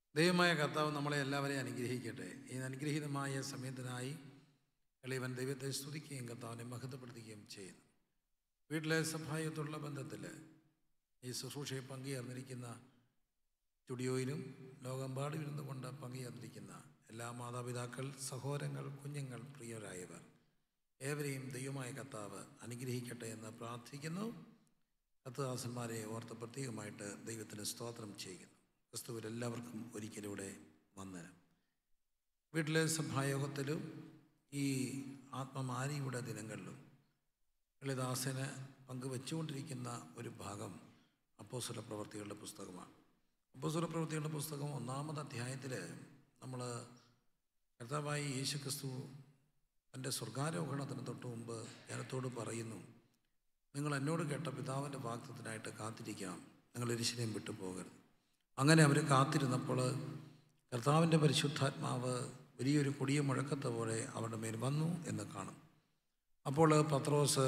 ദൈവമായ കർത്താവ് നമ്മളെ എല്ലാവരെയും അനുഗ്രഹിക്കട്ടെ ഈ അനുഗ്രഹീതമായ സമയത്തിനായി എളിയവൻ ദൈവത്തെ സ്തുതിക്കുകയും കർത്താവിനെ മഹത്വപ്പെടുത്തുകയും ചെയ്യുന്നു വീട്ടിലെ സഭായത്തുള്ള ബന്ധത്തിൽ ഈ ശുശ്രൂഷയെ പങ്കുചേർന്നിരിക്കുന്ന സ്റ്റുഡിയോയിലും ലോകമ്പാടും ഇരുന്നു കൊണ്ട് പങ്കുചേർന്നിരിക്കുന്ന എല്ലാ മാതാപിതാക്കൾ സഹോദരങ്ങൾ കുഞ്ഞുങ്ങൾ പ്രിയരായവർ ഏവരെയും ദൈവമായ കർത്താവ് അനുഗ്രഹിക്കട്ടെ എന്ന് പ്രാർത്ഥിക്കുന്നു കത്തുദാസന്മാരെ ഓർത്ത് പ്രത്യേകമായിട്ട് ദൈവത്തിന് സ്തോത്രം ചെയ്യുന്നു ക്രിസ്തുവിൽ എല്ലാവർക്കും ഒരിക്കലൂടെ വന്ദനം വീട്ടിലെ സഭായോഗത്തിലും ഈ ആത്മമാരിയുടെ ദിനങ്ങളിലും ലളിദാസന് പങ്കുവെച്ചുകൊണ്ടിരിക്കുന്ന ഒരു ഭാഗം അപ്പോസ്വല പ്രവർത്തികളുടെ പുസ്തകമാണ് അപ്പോസ്വല പ്രവർത്തികളുടെ പുസ്തകം ഒന്നാമത് അധ്യായത്തിൽ നമ്മൾ കർത്താവായി യേശു ക്രിസ്തു തൻ്റെ സ്വർഗാരോഹണത്തിന് തൊട്ട് മുമ്പ് ജനത്തോട് പറയുന്നു നിങ്ങൾ എന്നോട് കേട്ട പിതാവിൻ്റെ വാക്തത്തിനായിട്ട് കാത്തിരിക്കാം നിങ്ങൾ എരിശിനെയും വിട്ടു പോകരുത് അങ്ങനെ അവർ കാത്തിരുന്നപ്പോൾ കർത്താവിൻ്റെ പരിശുദ്ധാത്മാവ് വലിയൊരു കൊടിയ മുഴക്കത്തെ പോലെ അവരുടെ മേൽ വന്നു എന്ന് കാണും അപ്പോൾ പത്രോസ്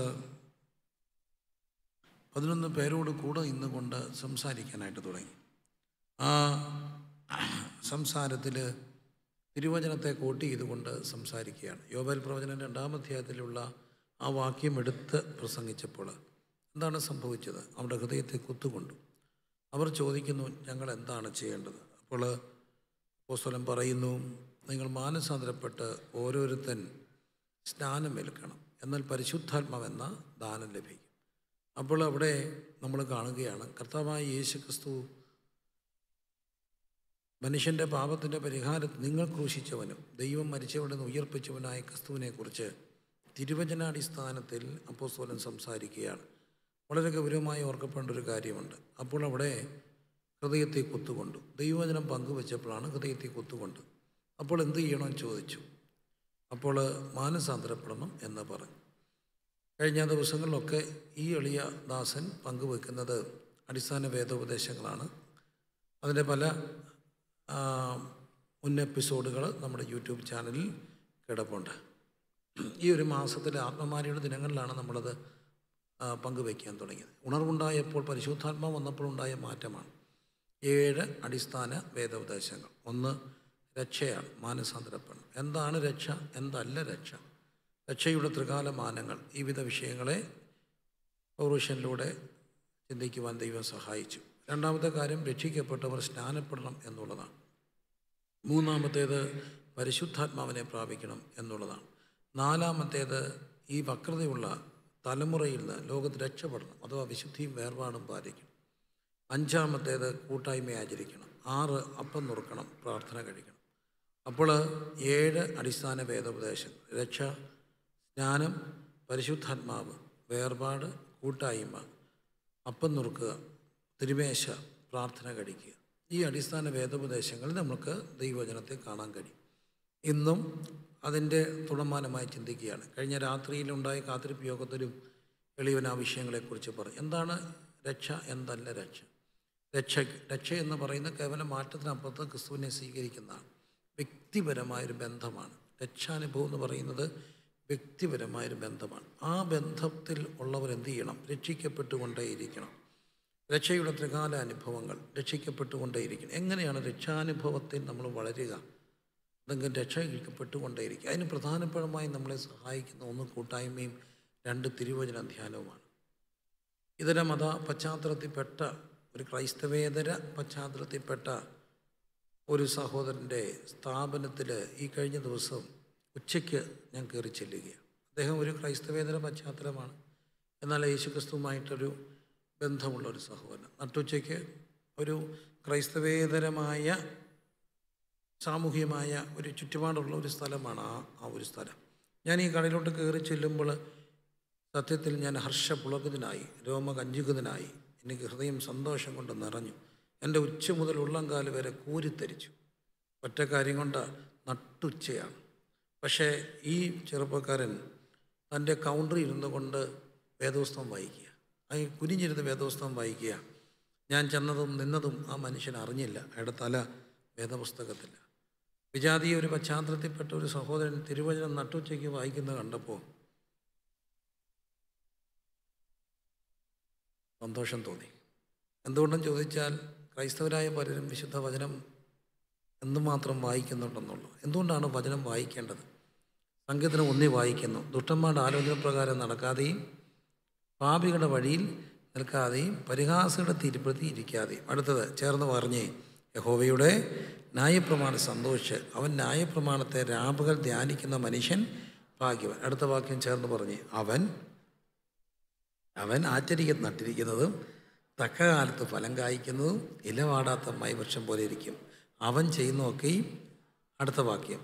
പതിനൊന്ന് പേരോട് കൂടെ നിന്നുകൊണ്ട് സംസാരിക്കാനായിട്ട് തുടങ്ങി ആ സംസാരത്തിൽ തിരുവചനത്തെ കോട്ടി ചെയ്തുകൊണ്ട് സംസാരിക്കുകയാണ് യോബൽ പ്രവചനം രണ്ടാം അധ്യായത്തിലുള്ള ആ വാക്യം എടുത്ത് പ്രസംഗിച്ചപ്പോൾ എന്താണ് സംഭവിച്ചത് അവരുടെ ഹൃദയത്തെ കുത്തുകൊണ്ടു അവർ ചോദിക്കുന്നു ഞങ്ങൾ എന്താണ് ചെയ്യേണ്ടത് അപ്പോൾ പോസ്തലം പറയുന്നു നിങ്ങൾ മാനസാന്തരപ്പെട്ട് ഓരോരുത്തൻ സ്നാനമേൽക്കണം എന്നാൽ പരിശുദ്ധാത്മാവെന്ന ദാനം ലഭിക്കും അപ്പോൾ അവിടെ നമ്മൾ കാണുകയാണ് കർത്താവായ യേശു ക്രിസ്തു മനുഷ്യൻ്റെ പാപത്തിൻ്റെ പരിഹാരത്തിൽ നിങ്ങൾ ക്രൂശിച്ചവനും ദൈവം മരിച്ചവിടെ നിന്ന് ഉയർപ്പിച്ചവനായ ക്രിസ്തുവിനെക്കുറിച്ച് തിരുവചനാടിസ്ഥാനത്തിൽ അപ്പോസ്തോലൻ സംസാരിക്കുകയാണ് വളരെ ഗൗരവമായി ഓർക്കപ്പെടേണ്ട ഒരു കാര്യമുണ്ട് അപ്പോൾ അവിടെ ഹൃദയത്തെ കുത്തുകൊണ്ടു ദൈവവചനം പങ്കുവെച്ചപ്പോഴാണ് ഹൃദയത്തെ കുത്തുകൊണ്ട് അപ്പോൾ എന്ത് ചെയ്യണമെന്ന് ചോദിച്ചു അപ്പോൾ മാനസാന്തരപ്പെടണം എന്ന് പറഞ്ഞു കഴിഞ്ഞ ദിവസങ്ങളിലൊക്കെ ഈ എളിയ ദാസൻ പങ്കുവെക്കുന്നത് അടിസ്ഥാന വേദോപദേശങ്ങളാണ് അതിൻ്റെ പല മുൻ എപ്പിസോഡുകൾ നമ്മുടെ യൂട്യൂബ് ചാനലിൽ കിടപ്പുണ്ട് ഈ ഒരു മാസത്തിലെ ആത്മമാരിയുടെ ദിനങ്ങളിലാണ് നമ്മളത് പങ്കുവയ്ക്കാൻ തുടങ്ങിയത് ഉണർവുണ്ടായപ്പോൾ പരിശുദ്ധാത്മാവ് വന്നപ്പോൾ ഉണ്ടായ മാറ്റമാണ് ഏഴ് അടിസ്ഥാന വേദോപദേശങ്ങൾ ഒന്ന് രക്ഷയാണ് മാനസാന്തരപ്പെടണം എന്താണ് രക്ഷ എന്തല്ല രക്ഷ രക്ഷയുടെ ത്രികാല മാനങ്ങൾ ഈ വിധ വിഷയങ്ങളെ പൗരുഷനിലൂടെ ചിന്തിക്കുവാൻ ദൈവം സഹായിച്ചു രണ്ടാമത്തെ കാര്യം രക്ഷിക്കപ്പെട്ടവർ സ്നാനപ്പെടണം എന്നുള്ളതാണ് മൂന്നാമത്തേത് പരിശുദ്ധാത്മാവിനെ പ്രാപിക്കണം എന്നുള്ളതാണ് നാലാമത്തേത് ഈ വക്രതയുള്ള തലമുറയിൽ നിന്ന് ലോകത്ത് രക്ഷപ്പെടണം അഥവാ വിശുദ്ധിയും വേർപാടും പാലിക്കണം അഞ്ചാമത്തേത് കൂട്ടായ്മ ആചരിക്കണം ആറ് അപ്പം നുറുക്കണം പ്രാർത്ഥന കഴിക്കണം അപ്പോൾ ഏഴ് അടിസ്ഥാന വേദോപദേശം രക്ഷ സ്നാനം പരിശുദ്ധാത്മാവ് വേർപാട് കൂട്ടായ്മ അപ്പം നുറുക്കുക തിരുമേശ പ്രാർത്ഥന കഴിക്കുക ഈ അടിസ്ഥാന വേദോപദേശങ്ങളിൽ നമുക്ക് ദൈവവചനത്തെ കാണാൻ കഴിയും ഇന്നും അതിൻ്റെ തുടർമാനമായി ചിന്തിക്കുകയാണ് കഴിഞ്ഞ രാത്രിയിലുണ്ടായ കാത്തിരിപ്പ് യോഗത്തിലും എളിയവൻ ആ വിഷയങ്ങളെക്കുറിച്ച് പറഞ്ഞു എന്താണ് രക്ഷ എന്തല്ല രക്ഷ രക്ഷ രക്ഷ എന്ന് പറയുന്ന കേവലം മാറ്റത്തിനപ്പുറത്ത് ക്രിസ്തുവിനെ സ്വീകരിക്കുന്നതാണ് വ്യക്തിപരമായൊരു ബന്ധമാണ് രക്ഷാനുഭവം എന്ന് പറയുന്നത് വ്യക്തിപരമായൊരു ബന്ധമാണ് ആ ബന്ധത്തിൽ ഉള്ളവർ എന്ത് ചെയ്യണം രക്ഷിക്കപ്പെട്ടുകൊണ്ടേയിരിക്കണം രക്ഷയുടെ ത്രികാല അനുഭവങ്ങൾ രക്ഷിക്കപ്പെട്ടുകൊണ്ടേയിരിക്കണം എങ്ങനെയാണ് രക്ഷാനുഭവത്തിൽ നമ്മൾ വളരുക എന്തെങ്കിലും രക്ഷയിക്കപ്പെട്ടുകൊണ്ടേയിരിക്കും അതിന് പ്രധാനപരമായി നമ്മളെ സഹായിക്കുന്ന ഒന്ന് കൂട്ടായ്മയും രണ്ട് തിരുവചന ധ്യാനവുമാണ് ഇതര മത പശ്ചാത്തലത്തിൽപ്പെട്ട ഒരു ക്രൈസ്തവേതര പശ്ചാത്തലത്തിൽപ്പെട്ട ഒരു സഹോദരൻ്റെ സ്ഥാപനത്തിൽ ഈ കഴിഞ്ഞ ദിവസം ഉച്ചയ്ക്ക് ഞാൻ കയറി ചെല്ലുകയാണ് അദ്ദേഹം ഒരു ക്രൈസ്തവേതര പശ്ചാത്തലമാണ് എന്നാൽ യേശുക്രിസ്തുവുമായിട്ടൊരു ബന്ധമുള്ള ഒരു സഹോദരൻ നട്ടുച്ചയ്ക്ക് ഒരു ക്രൈസ്തവേതരമായ സാമൂഹികമായ ഒരു ചുറ്റുപാടുള്ള ഒരു സ്ഥലമാണ് ആ ആ ഒരു സ്ഥലം ഞാൻ ഈ കടയിലോട്ട് കയറി ചെല്ലുമ്പോൾ സത്യത്തിൽ ഞാൻ ഹർഷപുളകിതനായി രോമകഞ്ചുകിതനായി എനിക്ക് ഹൃദയം സന്തോഷം കൊണ്ട് നിറഞ്ഞു എൻ്റെ ഉച്ച മുതൽ ഉള്ളംകാല് വരെ കൂരിത്തരിച്ചു ഒറ്റ കാര്യം കൊണ്ട് നട്ടുച്ചയാണ് പക്ഷേ ഈ ചെറുപ്പക്കാരൻ തൻ്റെ കൗണ്ടറിൽ ഇരുന്നു കൊണ്ട് വേദോസ്തവം വായിക്കുക ആ കുനിഞ്ഞിരുന്ന് വേദോസ്തവം വായിക്കുക ഞാൻ ചെന്നതും നിന്നതും ആ മനുഷ്യൻ അറിഞ്ഞില്ല അയാളുടെ തല വേദപുസ്തകത്തില്ല വിജാതീയ ഒരു പശ്ചാത്തലത്തിൽപ്പെട്ട ഒരു സഹോദരൻ തിരുവചനം നട്ടുച്ചയ്ക്ക് വായിക്കുന്നത് കണ്ടപ്പോൾ സന്തോഷം തോന്നി എന്തുകൊണ്ടെന്ന് ചോദിച്ചാൽ ക്രൈസ്തവരായ പലരും വിശുദ്ധ വചനം എന്തുമാത്രം വായിക്കുന്നുണ്ടെന്നുള്ളൂ എന്തുകൊണ്ടാണ് വചനം വായിക്കേണ്ടത് സംഗീതനം ഒന്നി വായിക്കുന്നു ദുഷ്ടന്മാരുടെ ആലോചന പ്രകാരം നടക്കാതെയും പാപികളുടെ വഴിയിൽ നിൽക്കാതെയും പരിഹാസയുടെ തിരുപ്പതി ഇരിക്കാതെയും അടുത്തത് ചേർന്ന് പറഞ്ഞേ യഹോവയുടെ ന്യായപ്രമാണം സന്തോഷിച്ച് അവൻ ന്യായപ്രമാണത്തെ രാപകൽ ധ്യാനിക്കുന്ന മനുഷ്യൻ ഭാഗ്യവൻ അടുത്ത വാക്യം ചേർന്ന് പറഞ്ഞേ അവൻ അവൻ ആചരിക്ക നട്ടിരിക്കുന്നതും തക്ക കാലത്ത് ഫലം കായ്ക്കുന്നതും ഇലവാടാത്ത മൈവൃക്ഷം പോലെ ഇരിക്കും അവൻ ചെയ്യുന്നതൊക്കെയും അടുത്ത വാക്യം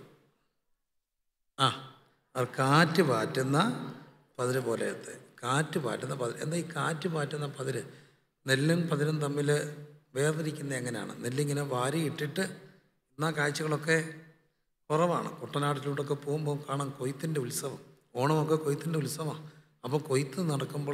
ആ അവർ കാറ്റ് പാറ്റുന്ന പതിര് പോലെയത്തെ കാറ്റ് പാറ്റുന്ന പതിര് എന്താ ഈ കാറ്റ് പാറ്റുന്ന പതിര് നെല്ലും പതിരും തമ്മിൽ വേർതിരിക്കുന്നത് എങ്ങനെയാണ് നെല്ലിങ്ങനെ വാരി ഇട്ടിട്ട് എന്നാൽ കാഴ്ചകളൊക്കെ കുറവാണ് കുട്ടനാട്ടിലൂടെയൊക്കെ പോകുമ്പോൾ കാണാം കൊയ്ത്തിൻ്റെ ഉത്സവം ഓണമൊക്കെ കൊയ്ത്തിൻ്റെ ഉത്സവമാണ് അപ്പോൾ കൊയ്ത്ത് നടക്കുമ്പോൾ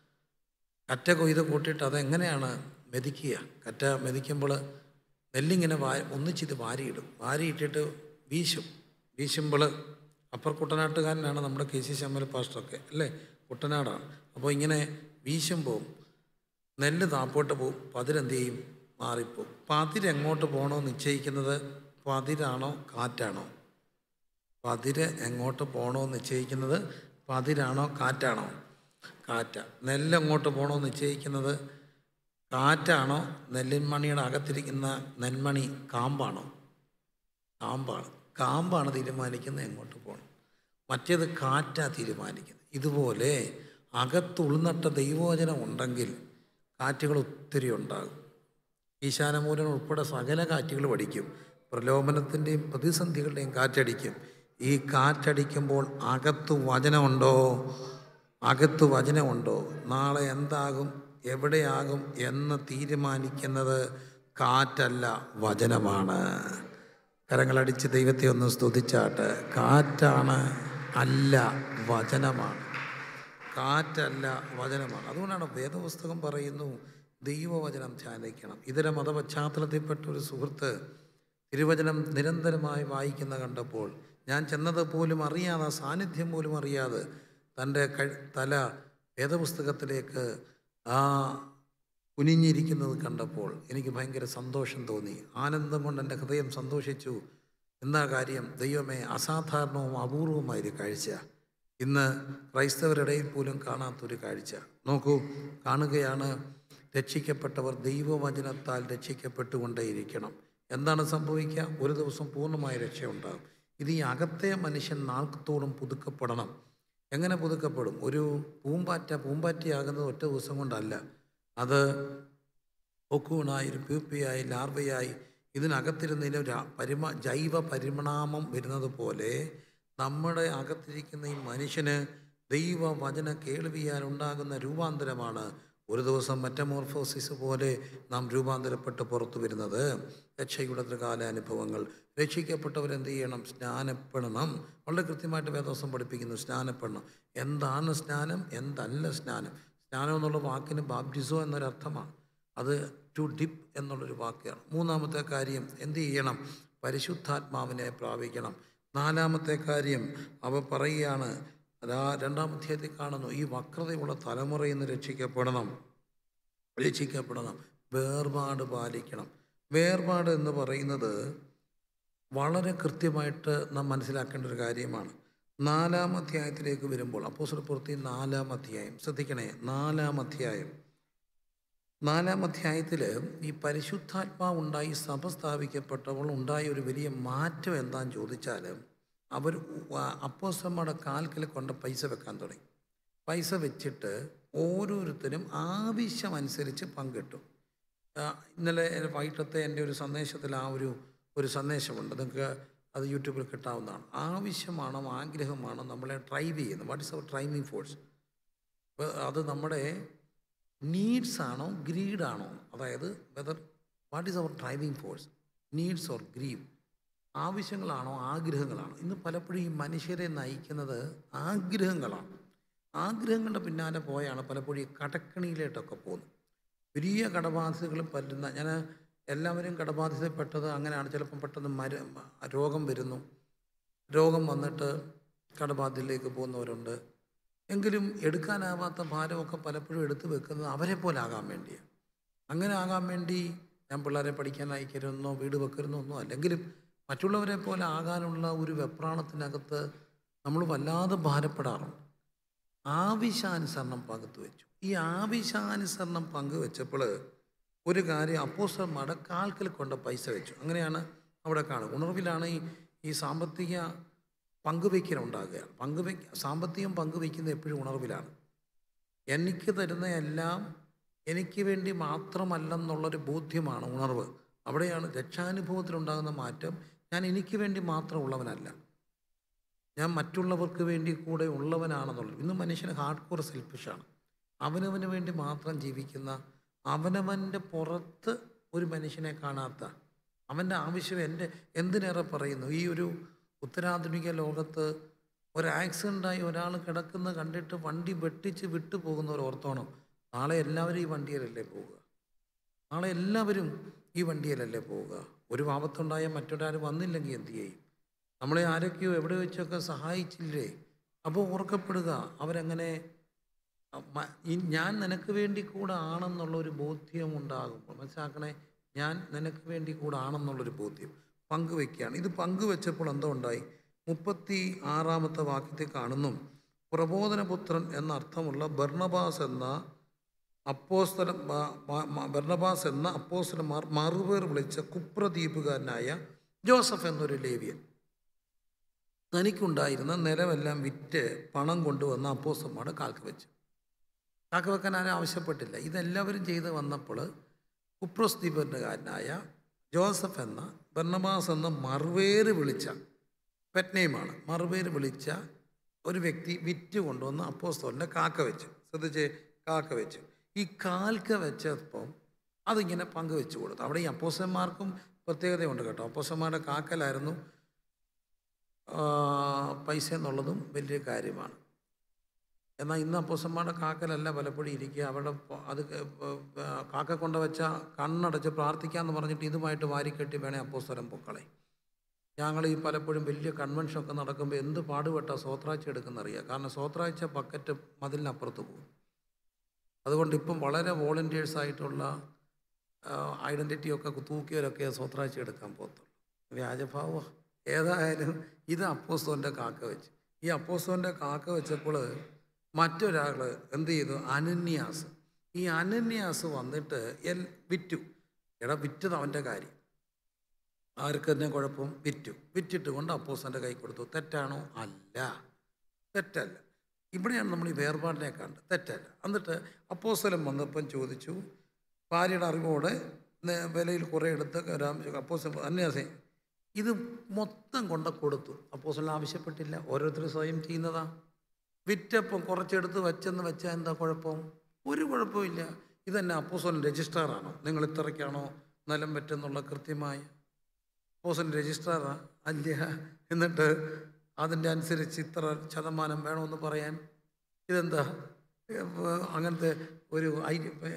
കറ്റ കൊയ്ത് കൂട്ടിയിട്ട് അതെങ്ങനെയാണ് മെതിക്കുക കറ്റ മെതിക്കുമ്പോൾ നെല്ലിങ്ങനെ വാ ഒന്നിച്ചിത് വാരിയിടും വാരിയിട്ടിട്ട് വീശും വീശുമ്പോൾ അപ്പർ കുട്ടനാട്ടുകാരനാണ് നമ്മുടെ കെ സി ശമ്മൽ പാസ്റ്ററൊക്കെ അല്ലേ കുട്ടനാടാണ് അപ്പോൾ ഇങ്ങനെ വീശുമ്പോൾ നെല്ല് താപ്പോട്ട് പോവും പതിരെന്ത് ചെയ്യും മാറിപ്പോവും പതിരെങ്ങോട്ട് പോകണോ നിശ്ചയിക്കുന്നത് പതിരാണോ കാറ്റാണോ പതിര് എങ്ങോട്ട് പോകണോ നിശ്ചയിക്കുന്നത് പതിരാണോ കാറ്റാണോ കാറ്റ നെല്ല് എങ്ങോട്ട് പോകണോ നിശ്ചയിക്കുന്നത് കാറ്റാണോ നെല്ലിൻമണിയുടെ അകത്തിരിക്കുന്ന നെന്മണി കാമ്പാണോ കാമ്പാണ് കാമ്പാണ് തീരുമാനിക്കുന്നത് എങ്ങോട്ട് പോകണം മറ്റേത് കാറ്റാ തീരുമാനിക്കുന്നത് ഇതുപോലെ അകത്ത് ഉൾനട്ട ദൈവവചനം ഉണ്ടെങ്കിൽ കാറ്റുകൾ ഒത്തിരി ഉണ്ടാകും ഈശാനമൂലൻ ഉൾപ്പെടെ സകല കാറ്റുകൾ പഠിക്കും പ്രലോഭനത്തിൻ്റെയും പ്രതിസന്ധികളുടെയും കാറ്റടിക്കും ഈ കാറ്റടിക്കുമ്പോൾ അകത്ത് വചനമുണ്ടോ അകത്ത് വചനമുണ്ടോ നാളെ എന്താകും എവിടെയാകും എന്ന് തീരുമാനിക്കുന്നത് കാറ്റല്ല വചനമാണ് കരങ്ങളടിച്ച് ദൈവത്തെ ഒന്ന് സ്തുതിച്ചാട്ട് കാറ്റാണ് അല്ല വചനമാണ് കാറ്റല്ല വചനമാണ് അതുകൊണ്ടാണ് വേദപുസ്തകം പറയുന്നു ദൈവവചനം ധ്യാനിക്കണം ഇതര മതപശ്ചാത്തലത്തിൽപ്പെട്ട ഒരു സുഹൃത്ത് തിരുവചനം നിരന്തരമായി വായിക്കുന്ന കണ്ടപ്പോൾ ഞാൻ ചെന്നത് പോലും അറിയാതെ ആ സാന്നിധ്യം പോലും അറിയാതെ തൻ്റെ കഴി തല വേദപുസ്തകത്തിലേക്ക് ആ കുനിഞ്ഞിരിക്കുന്നത് കണ്ടപ്പോൾ എനിക്ക് ഭയങ്കര സന്തോഷം തോന്നി ആനന്ദം കൊണ്ട് എൻ്റെ ഹൃദയം സന്തോഷിച്ചു എന്താ കാര്യം ദൈവമേ അസാധാരണവും അപൂർവമായൊരു കാഴ്ച ഇന്ന് ക്രൈസ്തവരുടെ ഇടയിൽ പോലും കാണാത്തൊരു കാഴ്ച നോക്കൂ കാണുകയാണ് രക്ഷിക്കപ്പെട്ടവർ ദൈവവചനത്താൽ രക്ഷിക്കപ്പെട്ടുകൊണ്ടേയിരിക്കണം എന്താണ് സംഭവിക്കുക ഒരു ദിവസം പൂർണ്ണമായ രക്ഷയുണ്ടാകും ഇത് ഈ അകത്തെ മനുഷ്യൻ നാൾക്കത്തോടും പുതുക്കപ്പെടണം എങ്ങനെ പുതുക്കപ്പെടും ഒരു പൂമ്പാറ്റ പൂമ്പാറ്റയാകുന്നത് ഒറ്റ ദിവസം കൊണ്ടല്ല അത് ഒക്കൂണായി ഒരു പ്യൂപ്പിയായി ലാർവയായി ഇതിനകത്തിരുന്നതിന് ഒരു പരിമ ജൈവ പരിണാമം വരുന്നത് പോലെ നമ്മുടെ അകത്തിരിക്കുന്ന ഈ മനുഷ്യന് ദൈവവചന കേൾവിയാൽ ഉണ്ടാകുന്ന രൂപാന്തരമാണ് ഒരു ദിവസം മെറ്റമോർഫോസിസ് പോലെ നാം രൂപാന്തരപ്പെട്ട് പുറത്തു വരുന്നത് രക്ഷയുടെ ത്രികാല അനുഭവങ്ങൾ രക്ഷിക്കപ്പെട്ടവർ എന്ത് ചെയ്യണം സ്നാനപ്പെടണം വളരെ കൃത്യമായിട്ട് വേദോസം പഠിപ്പിക്കുന്നു സ്നാനപ്പെടണം എന്താണ് സ്നാനം എന്തല്ല സ്നാനം സ്നാനം എന്നുള്ള വാക്കിന് ബാപ്റ്റിസോ എന്നൊരർത്ഥമാണ് അത് ടു ഡിപ്പ് എന്നുള്ളൊരു വാക്കാണ് മൂന്നാമത്തെ കാര്യം എന്ത് ചെയ്യണം പരിശുദ്ധാത്മാവിനെ പ്രാപിക്കണം നാലാമത്തെ കാര്യം അവ പറയുകയാണ് അതാ രണ്ടാം അധ്യായത്തിൽ കാണുന്നു ഈ വക്രതയുള്ള തലമുറയിൽ നിന്ന് രക്ഷിക്കപ്പെടണം രക്ഷിക്കപ്പെടണം വേർപാട് പാലിക്കണം വേർപാട് എന്ന് പറയുന്നത് വളരെ കൃത്യമായിട്ട് നാം മനസ്സിലാക്കേണ്ട ഒരു കാര്യമാണ് നാലാം അധ്യായത്തിലേക്ക് വരുമ്പോൾ അപ്പോസർ പൂർത്തി നാലാം അധ്യായം ശ്രദ്ധിക്കണേ നാലാം അധ്യായം നാലാം അധ്യായത്തിൽ ഈ പരിശുദ്ധാത്മാവ് ഉണ്ടായി സഭ സ്ഥാപിക്കപ്പെട്ടപ്പോൾ ഉണ്ടായ ഒരു വലിയ മാറ്റം എന്താന്ന് ചോദിച്ചാൽ അവർ അപ്പോസമ്മയുടെ കാൽക്കൽ കൊണ്ട് പൈസ വെക്കാൻ തുടങ്ങി പൈസ വെച്ചിട്ട് ഓരോരുത്തരും ആവശ്യമനുസരിച്ച് പങ്കിട്ടു ആ, ഇന്നലെ വൈകിട്ടത്തെ എൻ്റെ ഒരു സന്ദേശത്തിൽ ആ ഒരു ഒരു സന്ദേശമുണ്ട് നിങ്ങൾക്ക് അത് യൂട്യൂബിൽ കിട്ടാവുന്നതാണ് ആവശ്യമാണോ ആഗ്രഹമാണോ നമ്മളെ ഡ്രൈവ് ചെയ്യുന്നത് what is our driving force അപ്പോൾ അത് നമ്മുടെ നീഡ്സ് ആണോ ഗ്രീഡാണോ അതായത് whether what is our driving force needs or greed ആവശ്യങ്ങളാണോ ആഗ്രഹങ്ങളാണോ ഇന്ന് പലപ്പോഴും ഈ മനുഷ്യരെ നയിക്കുന്നത് ആഗ്രഹങ്ങളാണ് ആഗ്രഹങ്ങളുടെ പിന്നാലെ പോയാണ് പലപ്പോഴും ഈ കടക്കണിയിലേട്ടൊക്കെ പോകുന്നത് വലിയ കടബാധിതകൾ പറ്റുന്ന ഞാൻ എല്ലാവരും കടബാധിതപ്പെട്ടത് അങ്ങനെയാണ് ചിലപ്പം പെട്ടെന്ന് മര രോഗം വരുന്നു രോഗം വന്നിട്ട് കടബാധ്യതയിലേക്ക് പോകുന്നവരുണ്ട് എങ്കിലും എടുക്കാനാവാത്ത ഭാരമൊക്കെ പലപ്പോഴും എടുത്തു വെക്കുന്നത് അവരെ പോലെ ആകാൻ വേണ്ടിയാണ് അങ്ങനെ ആകാൻ വേണ്ടി ഞാൻ പിള്ളേരെ പഠിക്കാൻ അയക്കരുതെന്നോ വീട് വെക്കരുതെന്നോ ഒന്നും അല്ലെങ്കിലും മറ്റുള്ളവരെ പോലെ ആകാനുള്ള ഒരു വെപ്രാണത്തിനകത്ത് നമ്മൾ വല്ലാതെ ഭാരപ്പെടാറുണ്ട് ആവശ്യാനുസരണം പങ്കുവെച്ചു ഈ ആവശ്യാനുസരണം പങ്കുവെച്ചപ്പോൾ ഒരു കാര്യം അപ്പോസ്റ്റർമാരുടെ കാൽക്കൽ കൊണ്ട് പൈസ വെച്ചു അങ്ങനെയാണ് അവിടെ കാണുക ഉണർവിലാണ് ഈ ഈ സാമ്പത്തിക പങ്കുവയ്ക്കലുണ്ടാകുക പങ്കുവെക്ക സാമ്പത്തികം പങ്കുവയ്ക്കുന്നത് എപ്പോഴും ഉണർവിലാണ് എനിക്ക് തരുന്ന എല്ലാം എനിക്ക് വേണ്ടി മാത്രമല്ലെന്നുള്ളൊരു ബോധ്യമാണ് ഉണർവ് അവിടെയാണ് രക്ഷാനുഭവത്തിലുണ്ടാകുന്ന മാറ്റം ഞാൻ എനിക്ക് വേണ്ടി മാത്രമുള്ളവനല്ല ഞാൻ മറ്റുള്ളവർക്ക് വേണ്ടി കൂടെ ഉള്ളവനാണെന്നുള്ളത് ഇന്ന് മനുഷ്യന് ഹാർഡ് കോർ സെൽഫിഷാണ് അവനവന് വേണ്ടി മാത്രം ജീവിക്കുന്ന അവനവൻ്റെ പുറത്ത് ഒരു മനുഷ്യനെ കാണാത്ത അവൻ്റെ ആവശ്യം എൻ്റെ എന്തിനേറെ പറയുന്നു ഈ ഒരു ഉത്തരാധുനിക ലോകത്ത് ഒരു ആക്സിഡൻ്റായി ഒരാൾ കിടക്കുന്ന കണ്ടിട്ട് വണ്ടി വെട്ടിച്ച് വിട്ടു പോകുന്നവർ ഓർത്തോണം നാളെ എല്ലാവരും ഈ വണ്ടിയിലല്ലേ പോവുക നാളെ എല്ലാവരും ഈ വണ്ടിയിലല്ലേ പോവുക ഒരു ആപത്തുണ്ടായാൽ മറ്റൊരാൾ വന്നില്ലെങ്കിൽ എന്തു ചെയ്യും നമ്മളെ ആരൊക്കെയോ എവിടെ വെച്ചൊക്കെ സഹായിച്ചില്ലേ അപ്പോൾ ഓർക്കപ്പെടുക അവരങ്ങനെ മ- ഈ- ഞാൻ നിനക്ക് വേണ്ടി കൂടെ ആണെന്നുള്ള ഒരു ബോധ്യം ഉണ്ടാകുമ്പോൾ മനസ്സിലാക്കണേ ഞാൻ നിനക്ക് വേണ്ടി കൂടെ ആണെന്നുള്ളൊരു ബോധ്യം പങ്കുവെക്കുകയാണ് ഇത് പങ്കുവെച്ചപ്പോൾ എന്തോ ഉണ്ടായി മുപ്പത്തി ആറാമത്തെ വാക്യത്തിൽ കാണുന്നു പ്രബോധനപുത്രൻ എന്ന അർത്ഥമുള്ള ബർണബാസ് എന്ന അപ്പോസ്തല മ- മ- മ- ബർണബാസ് എന്ന അപ്പോസ്തലന്മാർ മറുപേർ വിളിച്ച കുപ്രദ്വീപുകാരനായ ജോസഫ് എന്നൊരു ലേവ്യൻ തനിക്കുണ്ടായിരുന്ന നിലമെല്ലാം വിറ്റ് പണം കൊണ്ടുവന്ന അപ്പോസ്തന്മാരുടെ കാൽക്ക് വെച്ചു കാക്ക വെക്കാൻ ആരും ആവശ്യപ്പെട്ടില്ല ഇതെല്ലാവരും ചെയ്ത് വന്നപ്പോൾ കുപ്രോസ് ദ്വീപുകാരനായ ജോസഫ് എന്ന ബർണബാസ് എന്ന മറുപേര് വിളിച്ച പെറ്റ്നെയിമാണ് മറുപേര് വിളിച്ച ഒരു വ്യക്തി വിറ്റ് കൊണ്ടുവന്ന് അപ്പോസ്തോലിൻ്റെ കാക്ക വെച്ചു ശ്രദ്ധിച്ച് കാക്ക വെച്ചു ഈ കാൽക്ക വെച്ചപ്പം അതിങ്ങനെ പങ്കുവെച്ചു കൊടുത്തു അവിടെ ഈ അപ്പോസന്മാർക്കും പ്രത്യേകതയുണ്ട് കേട്ടോ അപ്പോസന്മാരുടെ കാക്കലായിരുന്നു ആ, പൈസ എന്നുള്ളതും വലിയ കാര്യമാണ് എന്നാൽ ഇന്ന് അപ്പോസന്മാരുടെ കാക്കലല്ല പലപ്പോഴും ഇരിക്കുക അവിടെ പ- അത് ക- പ- പ- കാക്ക കൊണ്ട് വെച്ച കണ്ണടച്ച് പ്രാർത്ഥിക്കാമെന്ന് പറഞ്ഞിട്ട് ഇതുമായിട്ട് വാരിക്കെട്ടി വേണേ അപ്പോസ്തലം പൊക്കളെ ഞങ്ങൾ ഈ പലപ്പോഴും വലിയ കൺവെൻഷനൊക്കെ നടക്കുമ്പോൾ എന്ത് പാടുപെട്ടാ സ്വത്രാഴ്ച എടുക്കുന്നറിയാം കാരണം സ്വത്രാഴ്ച ബക്കറ്റ് മതിലിനപ്പുറത്ത് പോകും അതുകൊണ്ട് ഇപ്പം വളരെ വോളണ്ടിയേഴ്സ് ആയിട്ടുള്ള ഐഡൻറ്റിറ്റിയൊക്കെ തൂക്കിയവരൊക്കെ സ്വത്രാഴ്ച എടുക്കാൻ പോകത്തുള്ളൂ വ്യാജഭാവ ഏതായാലും ഇത് അപ്പോസ്തോൻ്റെ കാക്ക വെച്ച് ഈ അപ്പോസ്തോൻ്റെ കാക്ക വെച്ചപ്പോൾ മറ്റൊരാൾ എന്ത് ചെയ്തു അനന്യാസ് ഈ അനന്യാസ് വന്നിട്ട് എൽ വിറ്റു എടാ വിറ്റത് അവൻ്റെ കാര്യം ആർക്ക് തന്നെ കുഴപ്പം വിറ്റു വിറ്റിട്ട് കൊണ്ട് അപ്പോസൻ്റെ കൈ കൊടുത്തു തെറ്റാണോ അല്ല തെറ്റല്ല ഇവിടെയാണ് നമ്മൾ ഈ വേർപാടിനെ കണ്ടത് തെറ്റല്ല എന്നിട്ട് അപ്പോസ്തലൻ വന്നപ്പം ചോദിച്ചു ഭാര്യയുടെ അറിവോടെ നേ- വിലയിൽ കുറേ എടുത്ത് അപ്പോസ്തലൻ അന്യാസേ ഇത് മൊത്തം കൊണ്ട് കൊടുത്തു അപ്പോസ്തലൻ ആവശ്യപ്പെട്ടില്ല ഓരോരുത്തർ സ്വയം ചെയ്യുന്നതാ വിറ്റപ്പം കുറച്ചെടുത്ത് വെച്ചെന്ന് വെച്ചാൽ എന്താ കുഴപ്പം ഒരു കുഴപ്പമില്ല ഇതന്നെ അപ്പോസ്തലൻ രജിസ്ട്രാറാണോ നിങ്ങൾ ഇത്രയ്ക്കാണോ നിലം പറ്റെന്നുള്ള കൃത്യമായ പോസൻ രജിസ്ട്രാറാ അല്ല എന്നിട്ട് അതിൻ്റെ അനുസരിച്ച് ഇത്ര ശതമാനം വേണമെന്ന് പറയാൻ ഇതെന്താ ഏഹ് അങ്ങനത്തെ ഒരു ഐ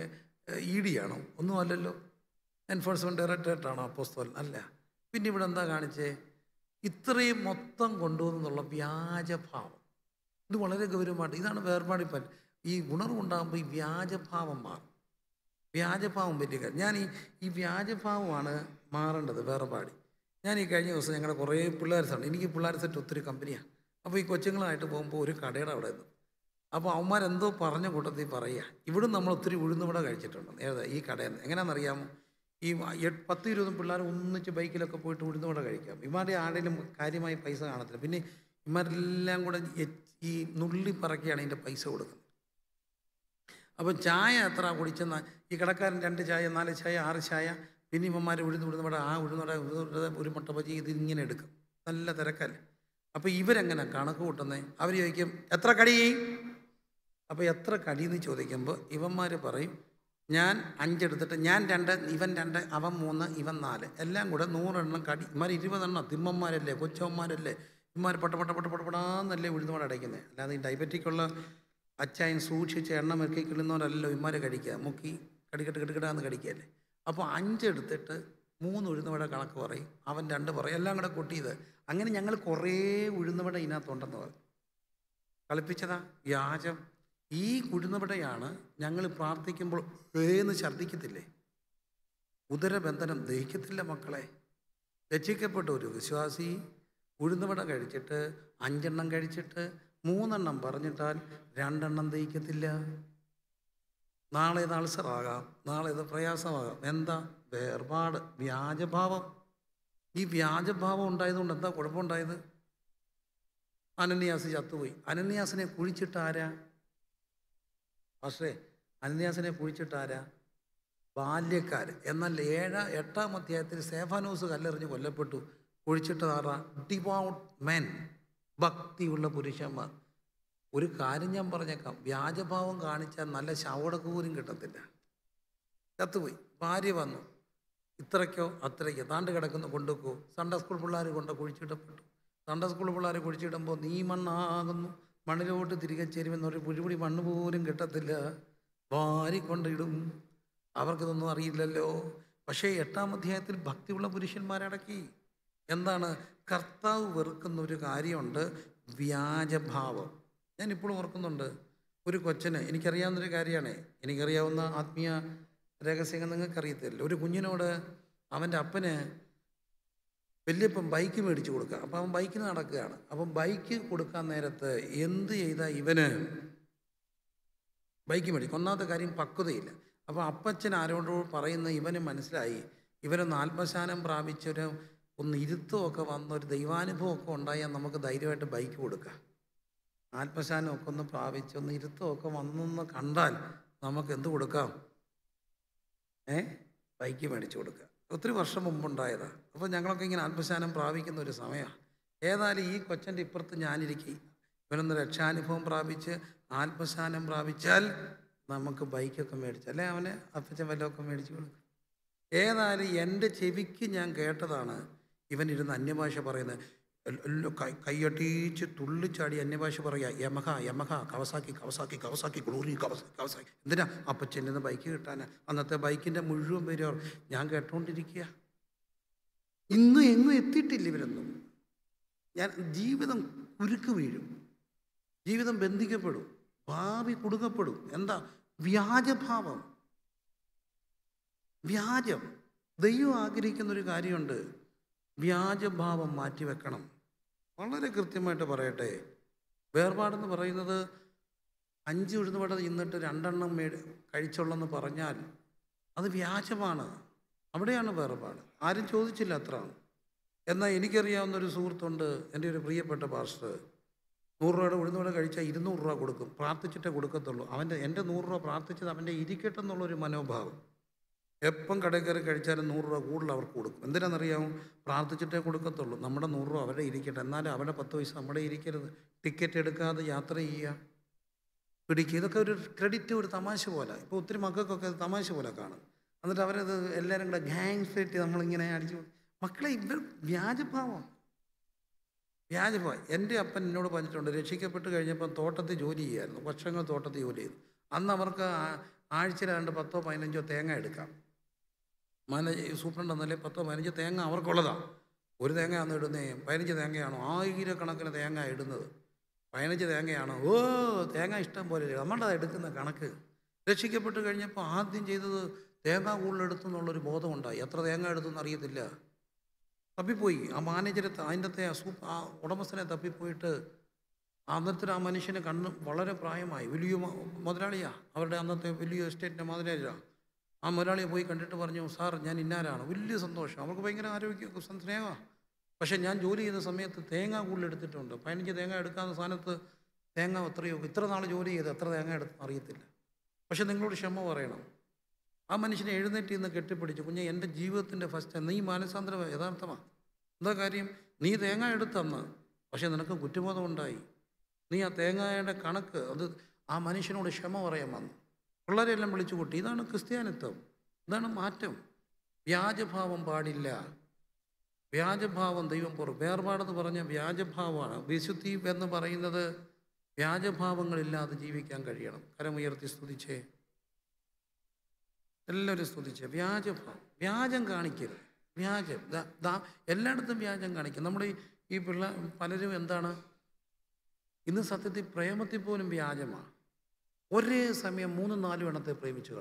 ഇ ഡി ആണോ ഒന്നും അല്ലല്ലോ എൻഫോഴ്സ്മെൻറ്റ് ഡയറക്ടറേറ്റ് ആണോ അപ്പോസ്തോൽ അല്ല പിന്നെ ഇവിടെ എന്താ കാണിച്ചേ ഇത്രയും മൊത്തം കൊണ്ടുവന്നുള്ള വ്യാജഭാവം ഇത് വളരെ ഗൗരവമായിട്ട് ഇതാണ് വേർപാടിപ്പൻ ഈ ഉണർവുണ്ടാകുമ്പോൾ ഈ വ്യാജഭാവം മാറും വ്യാജഭാവം വലിയ കാര്യം ഞാൻ ഈ ഈ വ്യാജഭാവമാണ് മാറേണ്ടത് വേർപാടി ഞാൻ ഈ കഴിഞ്ഞ ദിവസം ഞങ്ങളുടെ കുറേ പിള്ളേർ സെറ്റ് എനിക്ക് പിള്ളേർ സെറ്റ് ഒത്തിരി കമ്പനിയാണ് അപ്പോൾ ഈ കൊച്ചുങ്ങളായിട്ട് പോകുമ്പോൾ ഒരു കടയുടെ അവിടെ നിന്ന് അപ്പോൾ അവന്മാരെന്തോ പറഞ്ഞ കൂട്ടത്തിൽ പറയുക ഇവിടെ നമ്മൾ ഒത്തിരി ഉഴുന്നുവട കഴിച്ചിട്ടുണ്ട് ഏതാ ഈ കടയിൽ നിന്ന് എങ്ങനെയാണെന്നറിയാമോ ഈ എട്ട് പത്ത് ഇരുപതും പിള്ളേർ ഒന്നിച്ച് ബൈക്കിലൊക്കെ പോയിട്ട് ഉഴുന്നുവട കഴിക്കാം ഇമാരുടെ ആരുടെയും കാര്യമായി പൈസ കാണത്തില്ല പിന്നെ ഇമാരെല്ലാം കൂടെ എ- ഈ നുള്ളി പറക്കിയാണ് ഇതിൻ്റെ പൈസ കൊടുക്കുന്നത് അപ്പം ചായ എത്ര കുടിച്ചെന്ന ഈ കടക്കാരൻ രണ്ട് ചായ നാല് ചായ ആറ് ചായ പിന്നെ ഇവന്മാർ ഉഴുന്ന് വിടുന്നവിടെ ആ ഉഴുന്നോടെ ഒരു മുട്ട ബജി ഇത് ഇങ്ങനെ എടുക്കും നല്ല തിരക്കല്ലേ അപ്പോൾ ഇവരെങ്ങനെ കണക്ക് കൂട്ടുന്നത് അവർ ചോദിക്കും എത്ര കടി അപ്പോൾ എത്ര കടി എന്ന് ചോദിക്കുമ്പോൾ ഇവന്മാർ പറയും ഞാൻ അഞ്ചെടുത്തിട്ട് ഞാൻ രണ്ട് ഇവൻ രണ്ട് അവൻ മൂന്ന് ഇവൻ നാല് എല്ലാം കൂടെ നൂറെണ്ണം കടി ഇമാർ ഇരുപതെണ്ണം തിമ്മന്മാരല്ലേ കൊച്ചവന്മാരല്ലേ ഇമാർ പട്ട പട്ട പട്ട പട്ടപടാന്നല്ലേ ഉഴുന്നുപാട് അടയ്ക്കുന്നത് അല്ലാതെ ഈ ഡയബറ്റിക്കുള്ള അച്ചായൻ സൂക്ഷിച്ച് എണ്ണ മെക്കി കിളുന്നവരല്ലോ ഇമാരെ കഴിക്കുക മുക്കി കടിക്കട്ട് കെട്ടിക്കിടാന്ന് കടിക്കുകയല്ലേ അപ്പോൾ അഞ്ചെടുത്തിട്ട് മൂന്ന് ഉഴുന്നുവട കണക്ക് പറയും അവൻ രണ്ട് പറയും എല്ലാം കൂടെ കൂട്ടിയത് അങ്ങനെ ഞങ്ങൾ കുറേ ഉഴുന്നുവട ഇതിനകത്തുണ്ടെന്ന് പറയും കളിപ്പിച്ചതാ വ്യാജം ഈ ഉഴുന്നുവടയാണ് ഞങ്ങൾ പ്രാർത്ഥിക്കുമ്പോൾ ഏന്ന് ഛർദ്ദിക്കത്തില്ലേ ഉദരബന്ധനം ദഹിക്കത്തില്ല മക്കളെ രക്ഷിക്കപ്പെട്ട ഒരു വിശ്വാസി ഉഴുന്നുവട കഴിച്ചിട്ട് അഞ്ചെണ്ണം കഴിച്ചിട്ട് മൂന്നെണ്ണം പറഞ്ഞിട്ടാൽ രണ്ടെണ്ണം ദഹിക്കത്തില്ല നാളെ ഇത് അൾസറാകാം നാളെ ഇത് പ്രയാസമാകാം എന്താ വേർപാട് വ്യാജഭാവം ഈ വ്യാജഭാവം ഉണ്ടായതുകൊണ്ട് എന്താ കുഴപ്പമുണ്ടായത് അനന്യാസ് ചത്തുപോയി അനന്യാസിനെ കുഴിച്ചിട്ട് ആരാ പക്ഷേ അനന്യാസിനെ കുഴിച്ചിട്ട് ആരാ ബാല്യക്കാർ എന്നാൽ ഏഴ എട്ടാം അധ്യായത്തിൽ സേഫാനോസ് കല്ലെറിഞ്ഞ് കൊല്ലപ്പെട്ടു കുഴിച്ചിട്ട് ആറാ ഡിവൗട്ട് മെൻ ഭക്തിയുള്ള പുരുഷന്മാർ ഒരു കാര്യം ഞാൻ പറഞ്ഞേക്കാം വ്യാജഭാവം കാണിച്ചാൽ നല്ല ശവടക്ക് പോലും കിട്ടത്തില്ല ചത്തുപോയി ഭാര്യ വന്നു ഇത്രയ്ക്കോ അത്രയ്ക്കോ താണ്ട് കിടക്കുന്നു കൊണ്ടുക്കോ സൺഡേ സ്കൂൾ പിള്ളേർ കൊണ്ട് കുഴിച്ചിടപ്പെട്ടു സൺഡേ സ്കൂൾ പിള്ളേർ കുഴിച്ചിടുമ്പോൾ നീ മണ്ണാകുന്നു മണ്ണിലോട്ട് തിരികെ ചേരുമെന്ന് ഒരു പുഴുപിടി മണ്ണ് പോലും കിട്ടത്തില്ല വാരിക്കൊണ്ടിടും അവർക്കിതൊന്നും അറിയില്ലല്ലോ പക്ഷേ എട്ടാം അധ്യായത്തിൽ ഭക്തിയുള്ള പുരുഷന്മാരടക്കി എന്താണ് കർത്താവ് വെറുക്കുന്ന ഒരു കാര്യമുണ്ട് വ്യാജഭാവം ഞാൻ ഇപ്പോഴും ഓർക്കുന്നുണ്ട് ഒരു കൊച്ചന് എനിക്കറിയാവുന്നൊരു കാര്യമാണ് എനിക്കറിയാവുന്ന ആത്മീയ രഹസ്യങ്ങൾ നിങ്ങൾക്കറിയത്തില്ല ഒരു കുഞ്ഞിനോട് അവൻ്റെ അപ്പന് വലിയപ്പം ബൈക്ക് മേടിച്ചു കൊടുക്കുക അപ്പം അവൻ ബൈക്കിന് നടക്കുകയാണ് അപ്പം ബൈക്ക് കൊടുക്കാൻ നേരത്ത് എന്ത് ചെയ്താൽ ഇവന് ബൈക്ക് മേടിക്കും ഒന്നാമത്തെ കാര്യം പക്വതയില്ല അപ്പോൾ അപ്പച്ചൻ ആരോടോ പറയുന്ന ഇവന് മനസ്സിലായി ഇവനൊന്ന് ആത്മശാനം പ്രാപിച്ചൊരു ഒന്ന് ഇരുത്തമൊക്കെ വന്ന ഒരു ദൈവാനുഭവമൊക്കെ ഉണ്ടായാൽ നമുക്ക് ധൈര്യമായിട്ട് ബൈക്ക് കൊടുക്കാം ആത്മശാനമൊക്കെ ഒന്ന് പ്രാപിച്ച് ഒന്ന് ഇരുത്തമൊക്കെ വന്നെന്ന് കണ്ടാൽ നമുക്ക് എന്ത് കൊടുക്കാം ഏ ബൈക്ക് മേടിച്ചു കൊടുക്കുക ഒത്തിരി വർഷം മുമ്പുണ്ടായതാണ് അപ്പോൾ ഞങ്ങളൊക്കെ ഇങ്ങനെ ആത്മശാനം പ്രാപിക്കുന്ന ഒരു സമയമാണ് ഏതായാലും ഈ കൊച്ചൻ്റെ ഇപ്പുറത്ത് ഞാനിരിക്കും ഇവനൊന്ന് രക്ഷാനുഭവം പ്രാപിച്ച് ആത്മശാനം പ്രാപിച്ചാൽ നമുക്ക് ബൈക്കൊക്കെ മേടിച്ച് അല്ലെ അവന് അപ്പച്ചൻ വല്ലതൊക്കെ മേടിച്ചു കൊടുക്കും ഏതായാലും എൻ്റെ ചെവിക്ക് ഞാൻ കേട്ടതാണ് ഇവൻ ഇരുന്ന് അന്യഭാഷ പറയുന്നത് എല്ലാം കൈ കൈയട്ടിച്ച് തുള്ളിച്ചാടി അന്യഭാഷ പറയുക Yamaha Yamaha Kawasaki Kawasaki Kawasaki glory Kawasaki Kawasaki എന്തിനാ അപ്പച്ചൻ്റെ നിന്ന് ബൈക്ക് കിട്ടാനാ അന്നത്തെ ബൈക്കിൻ്റെ മുഴുവൻ പേര് അവർ ഞാൻ കേട്ടോണ്ടിരിക്കുക ഇന്നും എങ്ങും എത്തിയിട്ടില്ല ഇവരൊന്നും ഞാൻ ജീവിതം കുരുക്ക് വീഴും ജീവിതം ബന്ധിക്കപ്പെടും ഭാവി കുടുങ്ങപ്പെടും എന്താ വ്യാജഭാവം വ്യാജം ദൈവം ആഗ്രഹിക്കുന്ന ഒരു കാര്യമുണ്ട് വ്യാജഭാവം മാറ്റിവെക്കണം വളരെ കൃത്യമായിട്ട് പറയട്ടെ വേർപാടെന്ന് പറയുന്നത് അഞ്ച് ഉഴുന്നുവട ഇന്നിട്ട് രണ്ടെണ്ണം മേടി കഴിച്ചുള്ളെന്ന് പറഞ്ഞാൽ അത് വ്യാജമാണ് അവിടെയാണ് വേർപാട് ആരും ചോദിച്ചില്ല അത്ര എന്നാൽ എനിക്കറിയാവുന്ന ഒരു സുഹൃത്തുണ്ട് എൻ്റെ ഒരു പ്രിയപ്പെട്ട പാസ്റ്റർ നൂറ് രൂപയുടെ ഉഴുന്നുവട കഴിച്ചാൽ ഇരുന്നൂറ് രൂപ കൊടുക്കും പ്രാർത്ഥിച്ചിട്ടേ കൊടുക്കത്തുള്ളൂ അവൻ്റെ എൻ്റെ നൂറ് രൂപ പ്രാർത്ഥിച്ചത് അവൻ്റെ ഇരിക്കട്ടെ എന്നുള്ളൊരു മനോഭാവം എപ്പം കടയിൽ കയറി കഴിച്ചാലും നൂറ് രൂപ കൂടുതൽ അവർക്ക് കൊടുക്കും എന്തിനാണെന്നറിയാമോ പ്രാർത്ഥിച്ചിട്ടേ കൊടുക്കത്തുള്ളൂ നമ്മുടെ നൂറ് രൂപ അവിടെ ഇരിക്കട്ടെ എന്നാലും അവിടെ പത്ത് പൈസ നമ്മുടെ ഇരിക്കരുത് ടിക്കറ്റ് എടുക്കാതെ യാത്ര ചെയ്യുക പിടിക്കുക ഇതൊക്കെ ഒരു ക്രെഡിറ്റ് ഒരു തമാശ പോലെ ഇപ്പോൾ ഒത്തിരി മക്കൾക്കൊക്കെ ഇത് തമാശ പോലെ കാണും എന്നിട്ട് അവരത് എല്ലാവരും കൂടെ ഗാങ് ഫെറ്റ് നമ്മളിങ്ങനെ അടിച്ചു മക്കളെ ഇവർ വ്യാജഭാവം വ്യാജഭാവം എൻ്റെ അപ്പൻ എന്നോട് പറഞ്ഞിട്ടുണ്ട് രക്ഷിക്കപ്പെട്ട് കഴിഞ്ഞപ്പോൾ തോട്ടത്തിൽ ജോലി ചെയ്യായിരുന്നു വർഷങ്ങൾ തോട്ടത്തിൽ ജോലി ചെയ്തു അന്ന് അവർക്ക് ആ- ആഴ്ചയിൽ രണ്ട് പത്തോ പതിനഞ്ചോ തേങ്ങ എടുക്കാം മാനേജ് സൂപ്രണ്ട് എന്നല്ലേ പത്തോ പതിനഞ്ചോ തേങ്ങ അവർക്കുള്ളതാണ് ഒരു തേങ്ങയാണോ ഇടുന്നേ പതിനഞ്ച് തേങ്ങയാണോ ആയിരക്കണക്കിന് തേങ്ങ ഇടുന്നത് പതിനഞ്ച് തേങ്ങയാണോ ഓ തേങ്ങ ഇഷ്ടം പോലെ നമ്മളുടെ എടുക്കുന്ന കണക്ക് രക്ഷിക്കപ്പെട്ട് കഴിഞ്ഞപ്പോൾ ആദ്യം ചെയ്തത് തേങ്ങ കൂടുതലെടുത്തു എന്നുള്ളൊരു ബോധമുണ്ടായി എത്ര തേങ്ങ എടുത്തെന്ന് അറിയത്തില്ല തപ്പിപ്പോയി ആ മാനേജരെ ത- അതിൻ്റെ ആ സൂ ആ ഉടമസ്ഥനെ തപ്പിപ്പോയിട്ട് അന്നത്തെ ആ മനുഷ്യന് കണ്ണ് വളരെ പ്രായമായി വലിയ മ- മുതലാളിയാ അവരുടെ അന്നത്തെ വലിയ എസ്റ്റേറ്റിൻ്റെ മുതലാളിയാണ് ആ മുതലാളിയെ പോയി കണ്ടിട്ട് പറഞ്ഞു സാർ ഞാൻ ഇന്നാരാണ് വലിയ സന്തോഷം അവർക്ക് ഭയങ്കര ആരോഗ്യ സ്നേഹമാണ് പക്ഷേ ഞാൻ ജോലി ചെയ്യുന്ന സമയത്ത് തേങ്ങ കൂടുതൽ എടുത്തിട്ടുണ്ട് പതിനഞ്ച് തേങ്ങ എടുക്കാവുന്ന സ്ഥാനത്ത് തേങ്ങ എത്രയോ ഇത്ര നാൾ ജോലി ചെയ്ത് എത്ര തേങ്ങ എടുത്ത് അറിയത്തില്ല പക്ഷെ നിങ്ങളോട് ക്ഷമ പറയണം ആ മനുഷ്യനെ എഴുന്നേറ്റ് നിന്ന് കെട്ടിപ്പിടിച്ചു കുഞ്ഞെ എൻ്റെ ജീവിതത്തിൻ്റെ ഫസ്റ്റ് നീ മാനസാന്തരം യഥാർത്ഥമാണ് എന്താ കാര്യം നീ തേങ്ങ എടുത്തന്ന് പക്ഷെ നിനക്ക് കുറ്റബോധം ഉണ്ടായി നീ ആ തേങ്ങയുടെ കണക്ക് അത് ആ മനുഷ്യനോട് ക്ഷമ പറയാൻ വന്നു പിള്ളേരെല്ലാം വിളിച്ചു കൂട്ടി ഇതാണ് ക്രിസ്ത്യാനിത്വം ഇതാണ് മാറ്റം വ്യാജഭാവം പാടില്ല വ്യാജഭാവം ദൈവം പുറ വേർപാടെന്ന് പറഞ്ഞ വ്യാജഭാവമാണ് വിശുദ്ധി എന്ന് പറയുന്നത് വ്യാജഭാവങ്ങളില്ലാതെ ജീവിക്കാൻ കഴിയണം കരമുയർത്തി സ്തുതിച്ചേ എല്ലാവരും സ്തുതിച്ചേ വ്യാജഭാവം വ്യാജം കാണിക്കരുത് വ്യാജം ദാ- ദാ എല്ലായിടത്തും വ്യാജം കാണിക്കും നമ്മുടെ ഈ- ഈ പിള്ള പലരും എന്താണ് ഇന്ന് സത്യത്തിൽ പ്രേമത്തിൽ പോലും വ്യാജമാണ് ഒരേ സമയം മൂന്നും നാലും എണ്ണത്തെ പ്രേമിച്ചു കളയും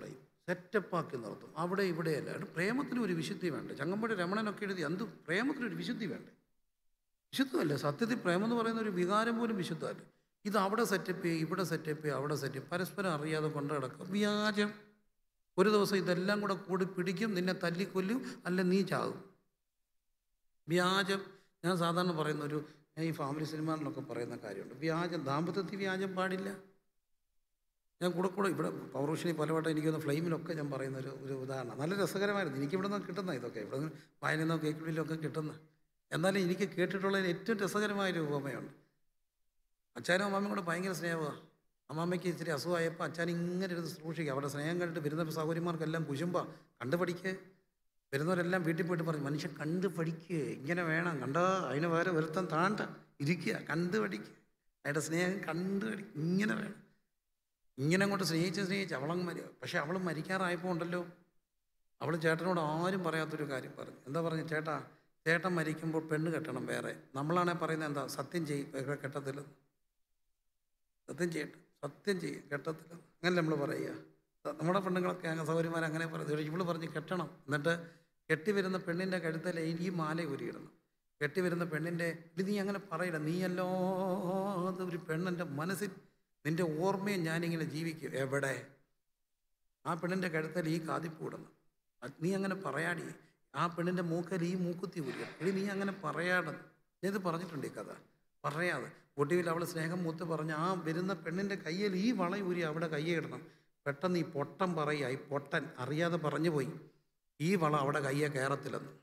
സെറ്റപ്പാക്കി നിർത്തും അവിടെ ഇവിടെയല്ല അവിടെ പ്രേമത്തിന് ഒരു വിശുദ്ധി വേണ്ട ചങ്ങമ്പടി രമണനൊക്കെ എഴുതി എന്ത് പ്രേമത്തിനൊരു വിശുദ്ധി വേണ്ടേ വിശുദ്ധമല്ല സത്യത്തിൽ പ്രേമം എന്ന് പറയുന്ന ഒരു വികാരം പോലും വിശുദ്ധമല്ല ഇത് അവിടെ സെറ്റപ്പ് ചെയ്യും ഇവിടെ സെറ്റപ്പ് ചെയ്യും അവിടെ സെറ്റപ്പ് പരസ്പരം അറിയാതെ കൊണ്ട് കിടക്കും വ്യാജം ഒരു ദിവസം ഇതെല്ലാം കൂടെ കൂടി പിടിക്കും നിന്നെ തല്ലിക്കൊല്ലും അല്ല നീ ചാകും വ്യാജം ഞാൻ സാധാരണ പറയുന്ന ഒരു ഞാൻ ഈ ഫാമിലി സിനിമകളിലൊക്കെ പറയുന്ന കാര്യമുണ്ട് വ്യാജം ദാമ്പത്യത്തിൽ വ്യാജം പാടില്ല ഞാൻ കൂടെ കൂടെ ഇവിടെ പൗർവശിനി പലവട്ടം എനിക്കൊന്ന് ഫ്ലെയിമിലൊക്കെ ഞാൻ പറയുന്ന ഒരു ഒരു ഉദാഹരണം നല്ല രസകരമായിരുന്നു എനിക്ക് ഇവിടെ നിന്ന് കിട്ടുന്ന ഇതൊക്കെ ഇവിടെ നിന്ന് വായനന്നോ കേൾക്കുള്ളിലൊക്കെ കിട്ടുന്ന എന്നാലും എനിക്ക് കേട്ടിട്ടുള്ളതിൽ ഏറ്റവും രസകരമായൊരു ഉപമയുണ്ട് അച്ഛനും അമ്മാമ്മയും കൂടെ ഭയങ്കര സ്നേഹമാണ് അമ്മാമ്മയ്ക്ക് ഇച്ചിരി അസുഖമായപ്പോൾ അച്ഛൻ ഇങ്ങനെ ഇരുന്ന് സൂക്ഷിക്കുക അവരുടെ സ്നേഹം കണ്ടിട്ട് വരുന്ന സൗകര്യമാർക്കെല്ലാം കുശുമ്പ കണ്ടു പഠിക്കുക വരുന്നവരെല്ലാം വീട്ടിൽ പോയിട്ട് പറഞ്ഞു മനുഷ്യൻ കണ്ടു പഠിക്കുക ഇങ്ങനെ വേണം കണ്ടാ അതിന് വേറെ വരുത്തം താണ്ട ഇരിക്കുക കണ്ടു പഠിക്കുക അയാളുടെ സ്നേഹം കണ്ടു പഠിക്കുക ഇങ്ങനെ വേണം ഇങ്ങനെ അങ്ങോട്ട് സ്നേഹിച്ച് സ്നേഹിച്ച് അവളങ്ങ് മരി പക്ഷെ അവൾ മരിക്കാറായപ്പോൾ ഉണ്ടല്ലോ അവൾ ചേട്ടനോട് ആരും പറയാത്തൊരു കാര്യം പറഞ്ഞു എന്താ പറഞ്ഞു ചേട്ടാ ചേട്ടൻ മരിക്കുമ്പോൾ പെണ്ണ് കെട്ടണം വേറെ നമ്മളാണെ പറയുന്നത് എന്താ സത്യം ചെയ്യും കെട്ടത്തിൽ സത്യം ചെയ്യട്ടെ സത്യം ചെയ്യും കെട്ടത്തിൽ അങ്ങനെ നമ്മൾ പറയുക സ- നമ്മുടെ പെണ്ണുങ്ങളൊക്കെ അങ്ങനെ സൗകര്യമാർ അങ്ങനെ പറയുന്നത് ഇവള് പറഞ്ഞ് കെട്ടണം എന്നിട്ട് കെട്ടി വരുന്ന പെണ്ണിൻ്റെ കഴുത്തിൽ ഈ മാല ഉരിയിടണം കെട്ടി വരുന്ന പെണ്ണിൻ്റെ ഇത് നീ അങ്ങനെ പറയില്ല നീയല്ലാതെ ഒരു പെണ്ണെൻ്റെ മനസ്സിൽ നിൻ്റെ ഓർമ്മയും ഞാനിങ്ങനെ ജീവിക്കും എവിടെ ആ പെണ്ണിൻ്റെ കഴുത്തിൽ ഈ കാതിപ്പ് ഇടണം അത് നീ അങ്ങനെ പറയാടി ആ പെണ്ണിൻ്റെ മൂക്കൽ ഈ മൂക്കുത്തി ഊരുക എടി നീ അങ്ങനെ പറയാതെ ഞാൻ ഇത് പറഞ്ഞിട്ടുണ്ട് ഈ കഥ പറയാതെ ഒടുവിൽ അവൾ സ്നേഹം മൂത്ത് പറഞ്ഞ് ആ വരുന്ന പെണ്ണിൻ്റെ കയ്യിൽ ഈ വള ഊരി അവിടെ കയ്യെ ഇടണം പെട്ടെന്ന് ഈ പൊട്ടൻ പറയുക ഈ പൊട്ടൻ അറിയാതെ പറഞ്ഞു പോയി ഈ വള അവിടെ കയ്യെ കയറത്തില്ലെന്ന്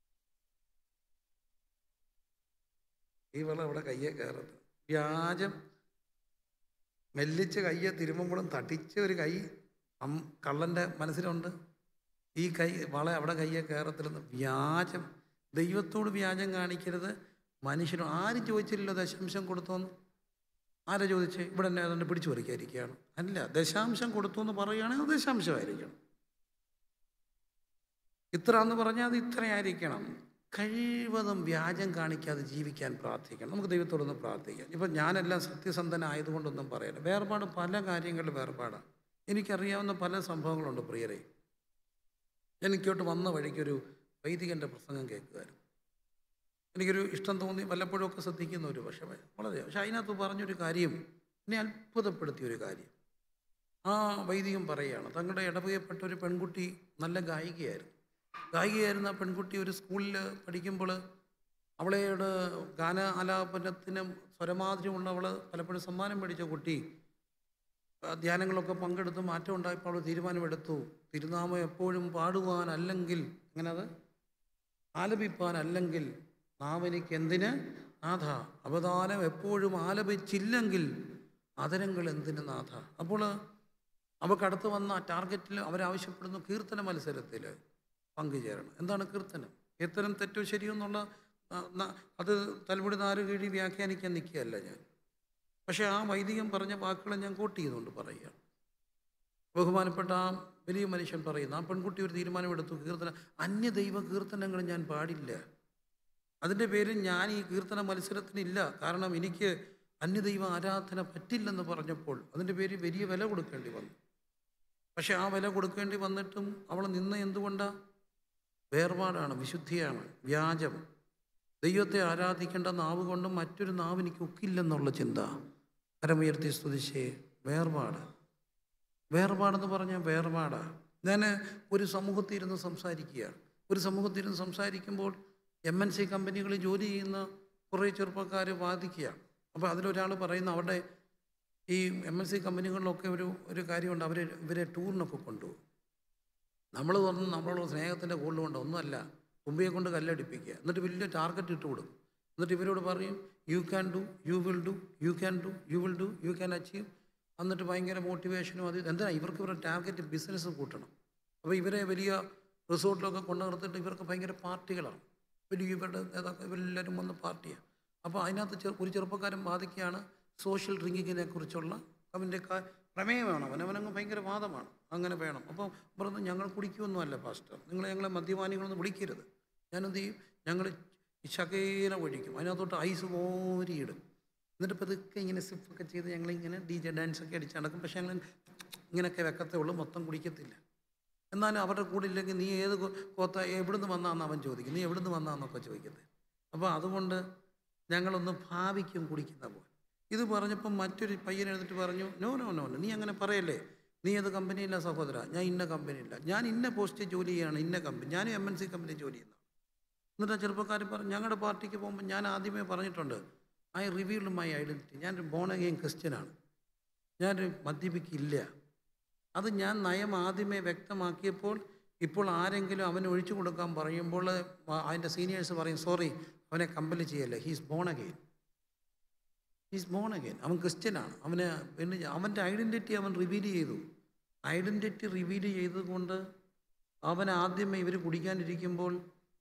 ഈ വള അവിടെ കയ്യെ കയറത്തില്ല വ്യാജം മെല്ലിച്ച് കയ്യെ തിരുമ്പുമ്പോഴും തട്ടിച്ച ഒരു കൈ അം കള്ളൻ്റെ മനസ്സിലുണ്ട് ഈ കൈ വള അവിടെ കയ്യെ കയറത്തില്ലെന്ന് വ്യാജം ദൈവത്തോട് വ്യാജം കാണിക്കരുത് മനുഷ്യനും ആരും ചോദിച്ചില്ലല്ലോ ദശാംശം കൊടുത്തോന്ന് ആരാ ചോദിച്ചേ ഇവിടെ എന്നെ അതുകൊണ്ട് പിടിച്ചു പറിക്കാതിരിക്കുകയാണ് അല്ല ദശാംശം കൊടുത്തു എന്ന് പറയുകയാണെങ്കിൽ അത് ദശാംശമായിരിക്കണം ഇത്ര എന്ന് പറഞ്ഞാൽ അത് ഇത്രയായിരിക്കണം കഴിവതും വ്യാജം കാണിക്കാതെ ജീവിക്കാൻ പ്രാർത്ഥിക്കണം നമുക്ക് ദൈവത്തോടൊന്ന് പ്രാർത്ഥിക്കാം ഇപ്പം ഞാനെല്ലാം സത്യസന്ധനായതുകൊണ്ടൊന്നും പറയല്ല വേർപാട് പല കാര്യങ്ങളിലും വേർപാടാണ് എനിക്കറിയാവുന്ന പല സംഭവങ്ങളുണ്ട് പ്രിയരെ എനിക്കോട്ട് വന്ന വഴിക്കൊരു വൈദികൻ്റെ പ്രസംഗം കേൾക്കുമായിരുന്നു എനിക്കൊരു ഇഷ്ടം തോന്നി വല്ലപ്പോഴും ഒക്കെ ശ്രദ്ധിക്കുന്ന ഒരു പക്ഷേ വളരെ പക്ഷെ അതിനകത്ത് പറഞ്ഞൊരു കാര്യം എന്നെ അത്ഭുതപ്പെടുത്തിയ ഒരു കാര്യം ആ വൈദികം പറയുകയാണ് തങ്ങളുടെ ഇടവകപ്പെട്ട ഒരു പെൺകുട്ടി നല്ല ഗായികയായിരുന്നു ഗായികയായിരുന്ന ആ പെൺകുട്ടി ഒരു സ്കൂളിൽ പഠിക്കുമ്പോൾ അവളെയോട് ഗാന ആലാപനത്തിനും സ്വരമാധുര്യമുള്ളവൾ പലപ്പോഴും സമ്മാനം മേടിച്ച കുട്ടി ആ ധ്യാനങ്ങളൊക്കെ പങ്കെടുത്ത് മാറ്റം ഉണ്ടായപ്പോൾ അവൾ തീരുമാനമെടുത്തു തിരുനാമം എപ്പോഴും പാടുവാനല്ലെങ്കിൽ അങ്ങനെ അത് ആലപിപ്പാനല്ലെങ്കിൽ നാവനിക്ക് എന്തിന് നാഥ അവതാരം എപ്പോഴും ആലപിച്ചില്ലെങ്കിൽ അതരങ്ങൾ എന്തിന് നാഥ അപ്പോൾ അവൾക്ക് അടുത്ത് വന്ന ടാർഗറ്റിൽ അവരാവശ്യപ്പെടുന്നു കീർത്തന മത്സരത്തിൽ പങ്കുചേരണം എന്താണ് കീർത്തനം കീർത്തനം തെറ്റോ ശരിയോ എന്നുള്ള ആ, ന- അത് തലമുടി നാല് കീഴി വ്യാഖ്യാനിക്കാൻ നിൽക്കുകയല്ല ഞാൻ പക്ഷേ ആ വൈദികം പറഞ്ഞ വാക്കുകളെ ഞാൻ കോട്ട് ചെയ്തുകൊണ്ട് പറയുകയാണ് ബഹുമാനപ്പെട്ട ആ വലിയ മനുഷ്യൻ പറയുന്നു ആ പെൺകുട്ടി ഒരു തീരുമാനമെടുത്തു കീർത്തന അന്യദൈവ കീർത്തനങ്ങൾ ഞാൻ പാടില്ല അതിൻ്റെ പേരിൽ ഞാൻ ഈ കീർത്തന മത്സരത്തിനില്ല കാരണം എനിക്ക് അന്യദൈവ ആരാധന പറ്റില്ലെന്ന് പറഞ്ഞപ്പോൾ അതിൻ്റെ പേരിൽ വലിയ വില കൊടുക്കേണ്ടി വന്നു പക്ഷെ ആ വില കൊടുക്കേണ്ടി വന്നിട്ടും അവൾ നിന്ന് എന്തുകൊണ്ടാണ് വേർപാടാണ് വിശുദ്ധിയാണ് വ്യാജം ദൈവത്തെ ആരാധിക്കേണ്ട നാവ് കൊണ്ടും മറ്റൊരു നാവ് എനിക്ക് ഒക്കില്ലെന്നുള്ള ചിന്ത കരമുയർത്തി സ്തുതിച്ചേ വേർപാട് വേർപാടെന്ന് പറഞ്ഞാൽ വേർപാടാ ഞാൻ ഒരു സമൂഹത്തിൽ ഇരുന്ന് സംസാരിക്കുകയാണ് ഒരു സമൂഹത്തിൽ ഇരുന്ന് സംസാരിക്കുമ്പോൾ എം എൻ സി കമ്പനികളിൽ ജോലി ചെയ്യുന്ന കുറേ ചെറുപ്പക്കാർ വാദിക്കുകയാണ് അപ്പോൾ അതിലൊരാൾ പറയുന്ന അവരുടെ ഈ എം എൻ സി കമ്പനികളിലൊക്കെ ഒരു ഒരു കാര്യമുണ്ട് അവർ ഇവരെ ടൂറിനൊക്കെ കൊണ്ടുപോകും നമ്മൾ പറഞ്ഞു നമ്മളോട് സ്നേഹത്തിൻ്റെ കൂടുതൽ കൊണ്ട് ഒന്നുമല്ല തുമ്പിയെ കൊണ്ട് കല്ലടിപ്പിക്കുക എന്നിട്ട് വലിയ ടാർഗറ്റ് ഇട്ട് കൊടുക്കും എന്നിട്ട് ഇവരോട് പറയും you can do you will do you can do you will do you can achieve എന്നിട്ട് ഭയങ്കര മോട്ടിവേഷനും അത് എന്തിനാ ഇവർക്ക് ഇവരുടെ ടാർഗറ്റ് ബിസിനസ് കൂട്ടണം അപ്പോൾ ഇവരെ വലിയ റിസോർട്ടിലൊക്കെ കൊണ്ടു നിർത്തിയിട്ട് ഇവർക്ക് ഭയങ്കര പാർട്ടികളാണ് വലിയ ഇവരുടെ നേതാക്കൾ ഇവരെല്ലാവരും വന്ന് പാർട്ടിയാണ് അപ്പോൾ അതിനകത്ത് ചെറു ഒരു ചെറുപ്പക്കാരൻ ബാധിക്കുകയാണ് സോഷ്യൽ ഡ്രിങ്കിങ്ങിനെ കുറിച്ചുള്ള അവൻ്റെ കാ- പ്രമേയമാണ് അവൻ അവനങ്ങ് ഭയങ്കര വാദമാണ് അങ്ങനെ വേണം അപ്പോൾ പറഞ്ഞു ഞങ്ങൾ കുടിക്കുമൊന്നുമല്ല പാസ്റ്റർ നിങ്ങൾ ഞങ്ങളെ മദ്യപാനികളൊന്നും വിളിക്കരുത് ഞാനെന്ത് ചെയ്യും ഞങ്ങൾ ശകേന ഒഴിക്കും അതിനകത്തോട്ട് ഐസ് കോരിയിടും എന്നിട്ട് പതുക്കെ ഇങ്ങനെ സിപ്പൊക്കെ ചെയ്ത് ഞങ്ങളിങ്ങനെ ഡി ജെ ഡാൻസൊക്കെ അടിച്ച് നടക്കും പക്ഷേ ഞങ്ങൾ ഇങ്ങനെയൊക്കെ വെക്കത്തേ ഉള്ളൂ മൊത്തം കുടിക്കത്തില്ല എന്നാലും അവരുടെ കൂടെ ഇല്ലെങ്കിൽ നീ ഏത് കോ- കോത്ത എവിടുന്ന് വന്നാന്ന് അവൻ ചോദിക്കും നീ എവിടുന്ന് വന്നാന്നൊക്കെ ചോദിക്കുന്നത് അപ്പോൾ അതുകൊണ്ട് ഞങ്ങളൊന്ന് ഭാവിക്കും കുടിക്കുന്ന പോലെ ഇത് പറഞ്ഞപ്പം മറ്റൊരു പയ്യൻ എഴുന്നിട്ട് പറഞ്ഞു നോ നോ നോ നോ, നീ അങ്ങനെ പറയല്ലേ നീ ഏത് കമ്പനിയില്ല സഹോദര ഞാൻ ഇന്ന കമ്പനിയില്ല ഞാൻ ഇന്ന പോസ്റ്റ് ജോലി ചെയ്യാണ് ഇന്ന കമ്പനി ഞാനും എം എൻ സി കമ്പനി ജോലി ചെയ്യുന്നു എന്നിട്ട് ആ ചെറുപ്പക്കാർ പറഞ്ഞു ഞങ്ങളുടെ പാർട്ടിക്ക് പോകുമ്പോൾ ഞാൻ ആദ്യമേ പറഞ്ഞിട്ടുണ്ട് ഐ റിവീൽഡ് മൈ ഐഡൻറ്റിറ്റി ഞാനൊരു ബോണഗെയിൻ ക്രിസ്ത്യനാണ് ഞാനൊരു മദ്യപിക്കില്ല അത് ഞാൻ നയം ആദ്യമേ വ്യക്തമാക്കിയപ്പോൾ ഇപ്പോൾ ആരെങ്കിലും അവന് ഒഴിച്ചു കൊടുക്കാൻ പറയുമ്പോൾ ആ- അതിൻ്റെ സീനിയേഴ്സ് പറയും സോറി അവനെ കമ്പൽ ചെയ്യല്ലേ he's born again he's born again അവൻ ക്രിസ്ത്യനാണ് അവന് പിന്നെ അവൻ്റെ ഐഡൻറ്റിറ്റി അവൻ റിവീൽ ചെയ്തു ഐഡൻറ്റിറ്റി റിവീൽ ചെയ്തുകൊണ്ട് അവൻ ആദ്യമേ ഇവർ കുടിക്കാനിരിക്കുമ്പോൾ